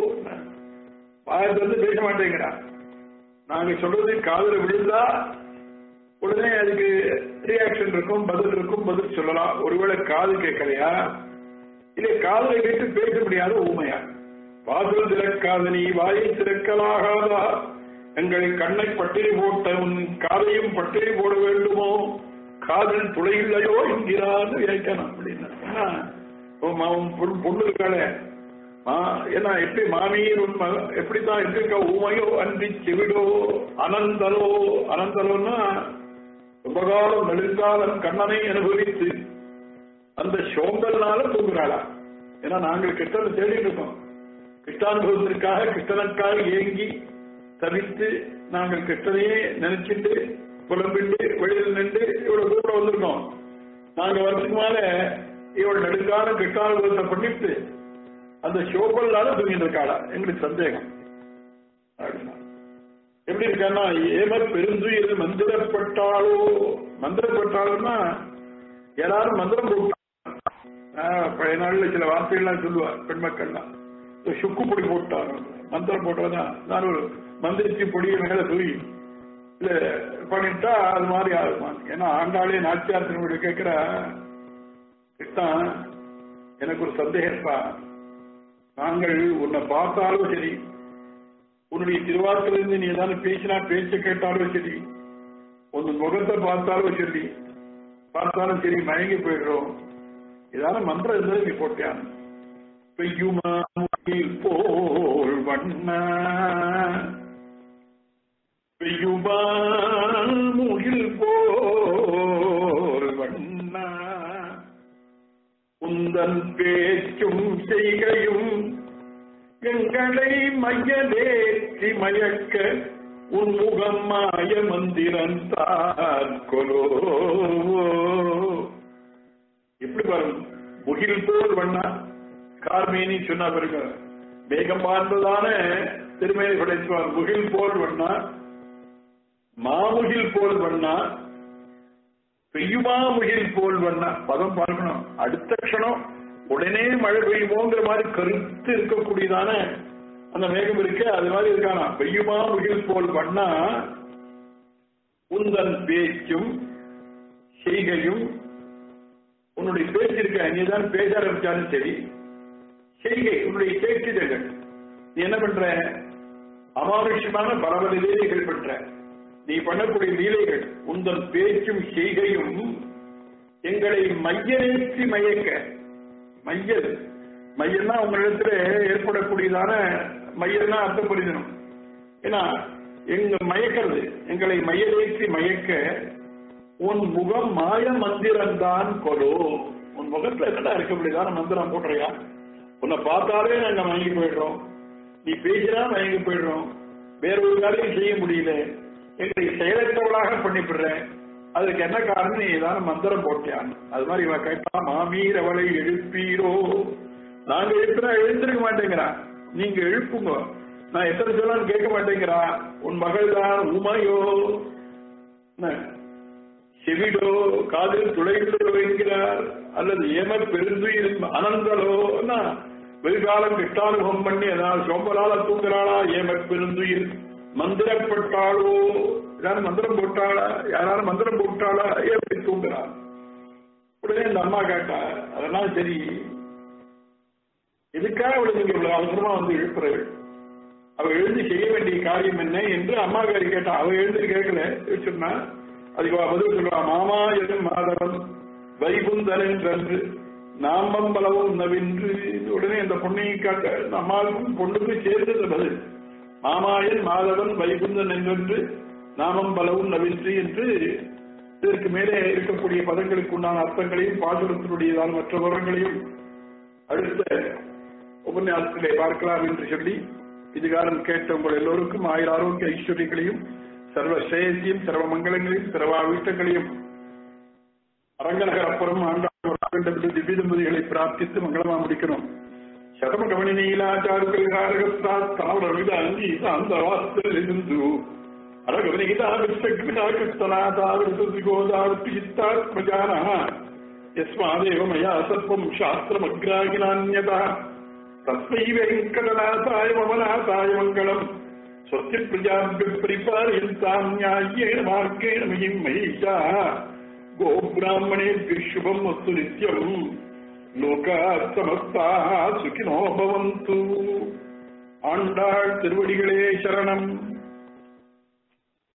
Speaker 2: வாயத்தை வந்து பேச மாட்டேங்கிறா நாங்க சொல்றது காதுல விழுந்தா உடனே அதுக்கு ரியாக்ஷன் இருக்கும் பதில் இருக்கும் பதில் சொல்லலாம் ஒருவேளை காது கேட்கலையா இல்ல காதுல கேட்டு பேச முடியாத ஊமையா வாசல் திறக்காத நீ வாயை திறக்கலாகாதா எங்கள் கண்ணை பட்டினி போட்ட உன் காதையும் பட்டினி போட வேண்டுமோ காதில் துளை இல்லையோ என்கிறான்னு வியாக்கியானம் அப்படின்னா ஏன்னா, உன் ம- உன் பொண்ணு- பொண்ணு இருக்காளே மா- ஏன்னா எப்படி மாமியின் உன் மக- எப்படித்தான் இருக்க ஊமையோ அன்றி செவிடோ அனந்தலோ அனந்தலோன்னா ரொம்ப காலம் நெடுங்காலம் கண்ணனை அனுபவித்து அந்த சோம்பல்னால தூங்குறாளா ஏன்னா நாங்கள் கிருஷ்ணனை தேடிட்டு இருக்கோம் கிருஷ்டானுபவத்திற்காக கிருஷ்ணனுக்காக ஏங்கி தவித்து நாங்கள் கிருஷ்ணனையே நினைச்சிட்டு புலம்பிட்டு வெளியில் நின்று இவ்வளவு கூட வந்திருக்கோம் நாங்க வரதுக்கு மேல இவள் நெடுங்காலம் கிருஷ்ணானுபவத்தை பண்ணிட்டு அந்த சோம்பல்னால தூங்கிட்டு இருக்காளா எங்களுக்கு சந்தேகம் அப்படின்னா எப்படி இருக்கான்னா ஏமர் பெருந்துயிர் மந்திரப்பட்டாளோ மந்திரப்பட்டாளுன்னா எல்லாரும் மந்திரம் போட்டாங்க ஆஹ், பழைய நாள்ல சில வார்த்தைகள்லாம் சொல்லுவா பெண்மக்கள்லாம் இந்த சுக்கு பொடி போட்டாங்க மந்திரம் போட்டவதான் நான் ஒரு மந்திரிச்சு பொடியை மேல தூய் இல்ல பண்ணிட்டா அது மாதிரி ஆகுமா ஏன்னா ஆண்டாளே நாச்சியார் திருமணி கேட்கிற கிருஷ்ணா எனக்கு ஒரு சந்தேகப்பா நாங்கள் உன்னை பார்த்தாலும் சரி உன்னுடைய திருவாரத்திலிருந்து நீ ஏதாவது பேசினா பேச்ச கேட்டாலும் சரி உன் முகத்தை பார்த்தாலும் சரி பார்த்தாலும் சரி மயங்கி போயிடுறோம் ஏதாவது மந்திரம் இருந்தாலும் நீ போட்டியான் பெய்யுமா முகில் போல் வண்ண பெய்யுமா முகில் போல் வண்ண உந்தன் பேச்சும் செய்கையும் எங்களை மையலேற்றி மயக்க உன் முகம் மாய மந்திரம் தான் கொலோ எப்படி பாருங்க முகில் போல் வண்ணா கார்மேனி சொன்ன பிறகு வேகம் பார்ந்ததான திருமையை படைத்துவார் முகில் போல் வண்ணா மாமுகில் போல் வண்ணா பெய்யுமா முகில் போல் வண்ணா பதம் பார்க்கணும் அடுத்த க்ஷணம் உடனே மழை பெய்யுமோங்கிற மாதிரி கருத்து இருக்கக்கூடியதான அந்த மேகம் இருக்கு அது மாதிரி இருக்கானா பெய்யுமா முகில் போல் வண்ணா உந்தன் பேச்சும் செய்கையும் உன்னுடைய பேச்சு இருக்க நீ தான் பேச ஆரம்பிச்சாலும் சரி செய்கை உன்னுடைய சேஷ்டிதங்கள் நீ என்ன பண்ற அமானுஷ்யமான பல பல லீலைகள் பண்ற நீ பண்ணக்கூடிய லீலைகள் உந்தன் பேச்சும் செய்கையும் எங்களை மையநேற்றி மயக்க மையல் மையல்னா உங்களிடத்துல ஏற்படக்கூடியதான மையல்னா அர்த்தம் புரிதணும் ஏன்னா எங்க மயக்கிறது எங்களை மையலேற்றி மயக்க உன் முகம் மாய மந்திரம்தான் கொலோ உன் முகத்துல என்னடா இருக்கக்கூடியதான மந்திரம் போடுறியா உன்னை பார்த்தாலே நாங்க மயங்கி போயிடுறோம் நீ பேசினா மயங்கி போயிடுறோம் வேற ஒரு காரியம் செய்ய முடியல எங்களை செயலற்றவளாக பண்ணிவிடுறேன் அதுக்கு என்ன காரணம் நீ ஏதாவது மந்திரம் போட்டியான் அது மாதிரி இவன் கேட்டா மாமீர் அவளை எழுப்பீரோ நாங்க எழுப்புனா எழுந்திருக்க மாட்டேங்கிறா நீங்க எழுப்புங்க நான் எத்தனை சொன்னாலும் கேட்க மாட்டேங்கிறா உன் மகள் தான் உமையோ என்ன? செவிடோ காதில் துளைந்தோ என்கிறார் அல்லது ஏம பெருந்துயில் அனந்தலோ என்ன? வெகுகாலம் கிட்டானுபவம் பண்ணி அதாவது சோம்பலால தூங்குறாளா ஏம பெருந்துயில் மந்திரப்பட்டாளோ யாரும் மந்திரம் போட்டாளா யாராலும் மந்திரம் போட்டாளா எப்படி தூங்குறா உடனே இந்த அம்மா கேட்டா அதெல்லாம் சரி எதுக்காக அவளை நீங்க இவ்வளவு அவசரமா வந்து எழுப்புறீர்கள் அவ எழுந்து செய்ய வேண்டிய காரியம் என்ன என்று அம்மாக்காரி கேட்டா அவ எழுந்து கேட்கல சொன்னா அதுக்கு அவ பதில் சொல்லுவா மாமா எனும் மாதவன் வைகுந்தன் என்று நாமம் பலவும் நவின்று உடனே அந்த பொண்ணையை காட்ட இந்த அம்மாவுக்கும் பொண்ணுக்கும் சேர்ந்து இந்த பதில் மாமாயன் மாதவன் வைகுந்தன் என்றென்று நாமம் பலவும் நவின்று என்று இதற்கு மேலே இருக்கக்கூடிய பதங்களுக்கு உண்டான அர்த்தங்களையும் பாசுரத்தினுடையதான மற்ற விவரங்களையும் அடுத்த உபன்யாசத்திலே பார்க்கலாம் என்று சொல்லி இதுகாரம் கேட்ட உங்கள் எல்லோருக்கும் ஆயிர ஆரோக்கிய ஐஸ்வர்யங்களையும் சர்வ ஸ்ரேயத்தையும் சர்வ மங்களங்களையும் சர்வ வீட்டங்களையும் அரங்கநகர் அப்புறம் ஆண்டாண்டு திவ்ய தம்பதிகளை பிரார்த்தித்து மங்களமா முடிக்கணும் சதம கவனி நீலாச்சாருக்கள் காரகஸ்தாவரவித அங்கி அந்த வாசல் இருந்து அழகவனிகிதா விஸ்வக்மிதா கிருஷ்ணநாதாவிருத்தி கோதாவிருத்தி சித்தாத்மஜானா यस्मादेव मया सर्वं शास्त्रमग्राहिनान्यतः तस्मै वेङ्कटनाथाय ममनाथाय मङ्गलम् स्वस्ति प्रजाभ्यः परिपालयन्ताम् न्याय्येन मार्गेण मयिम् महीषाः गोब्राह्मणेभ्यः शुभम् वस्तु नित्यम् लोकाः समस्ताः सुखिनो भवन्तु ஆண்டாள் திருவடிகளே சரணம்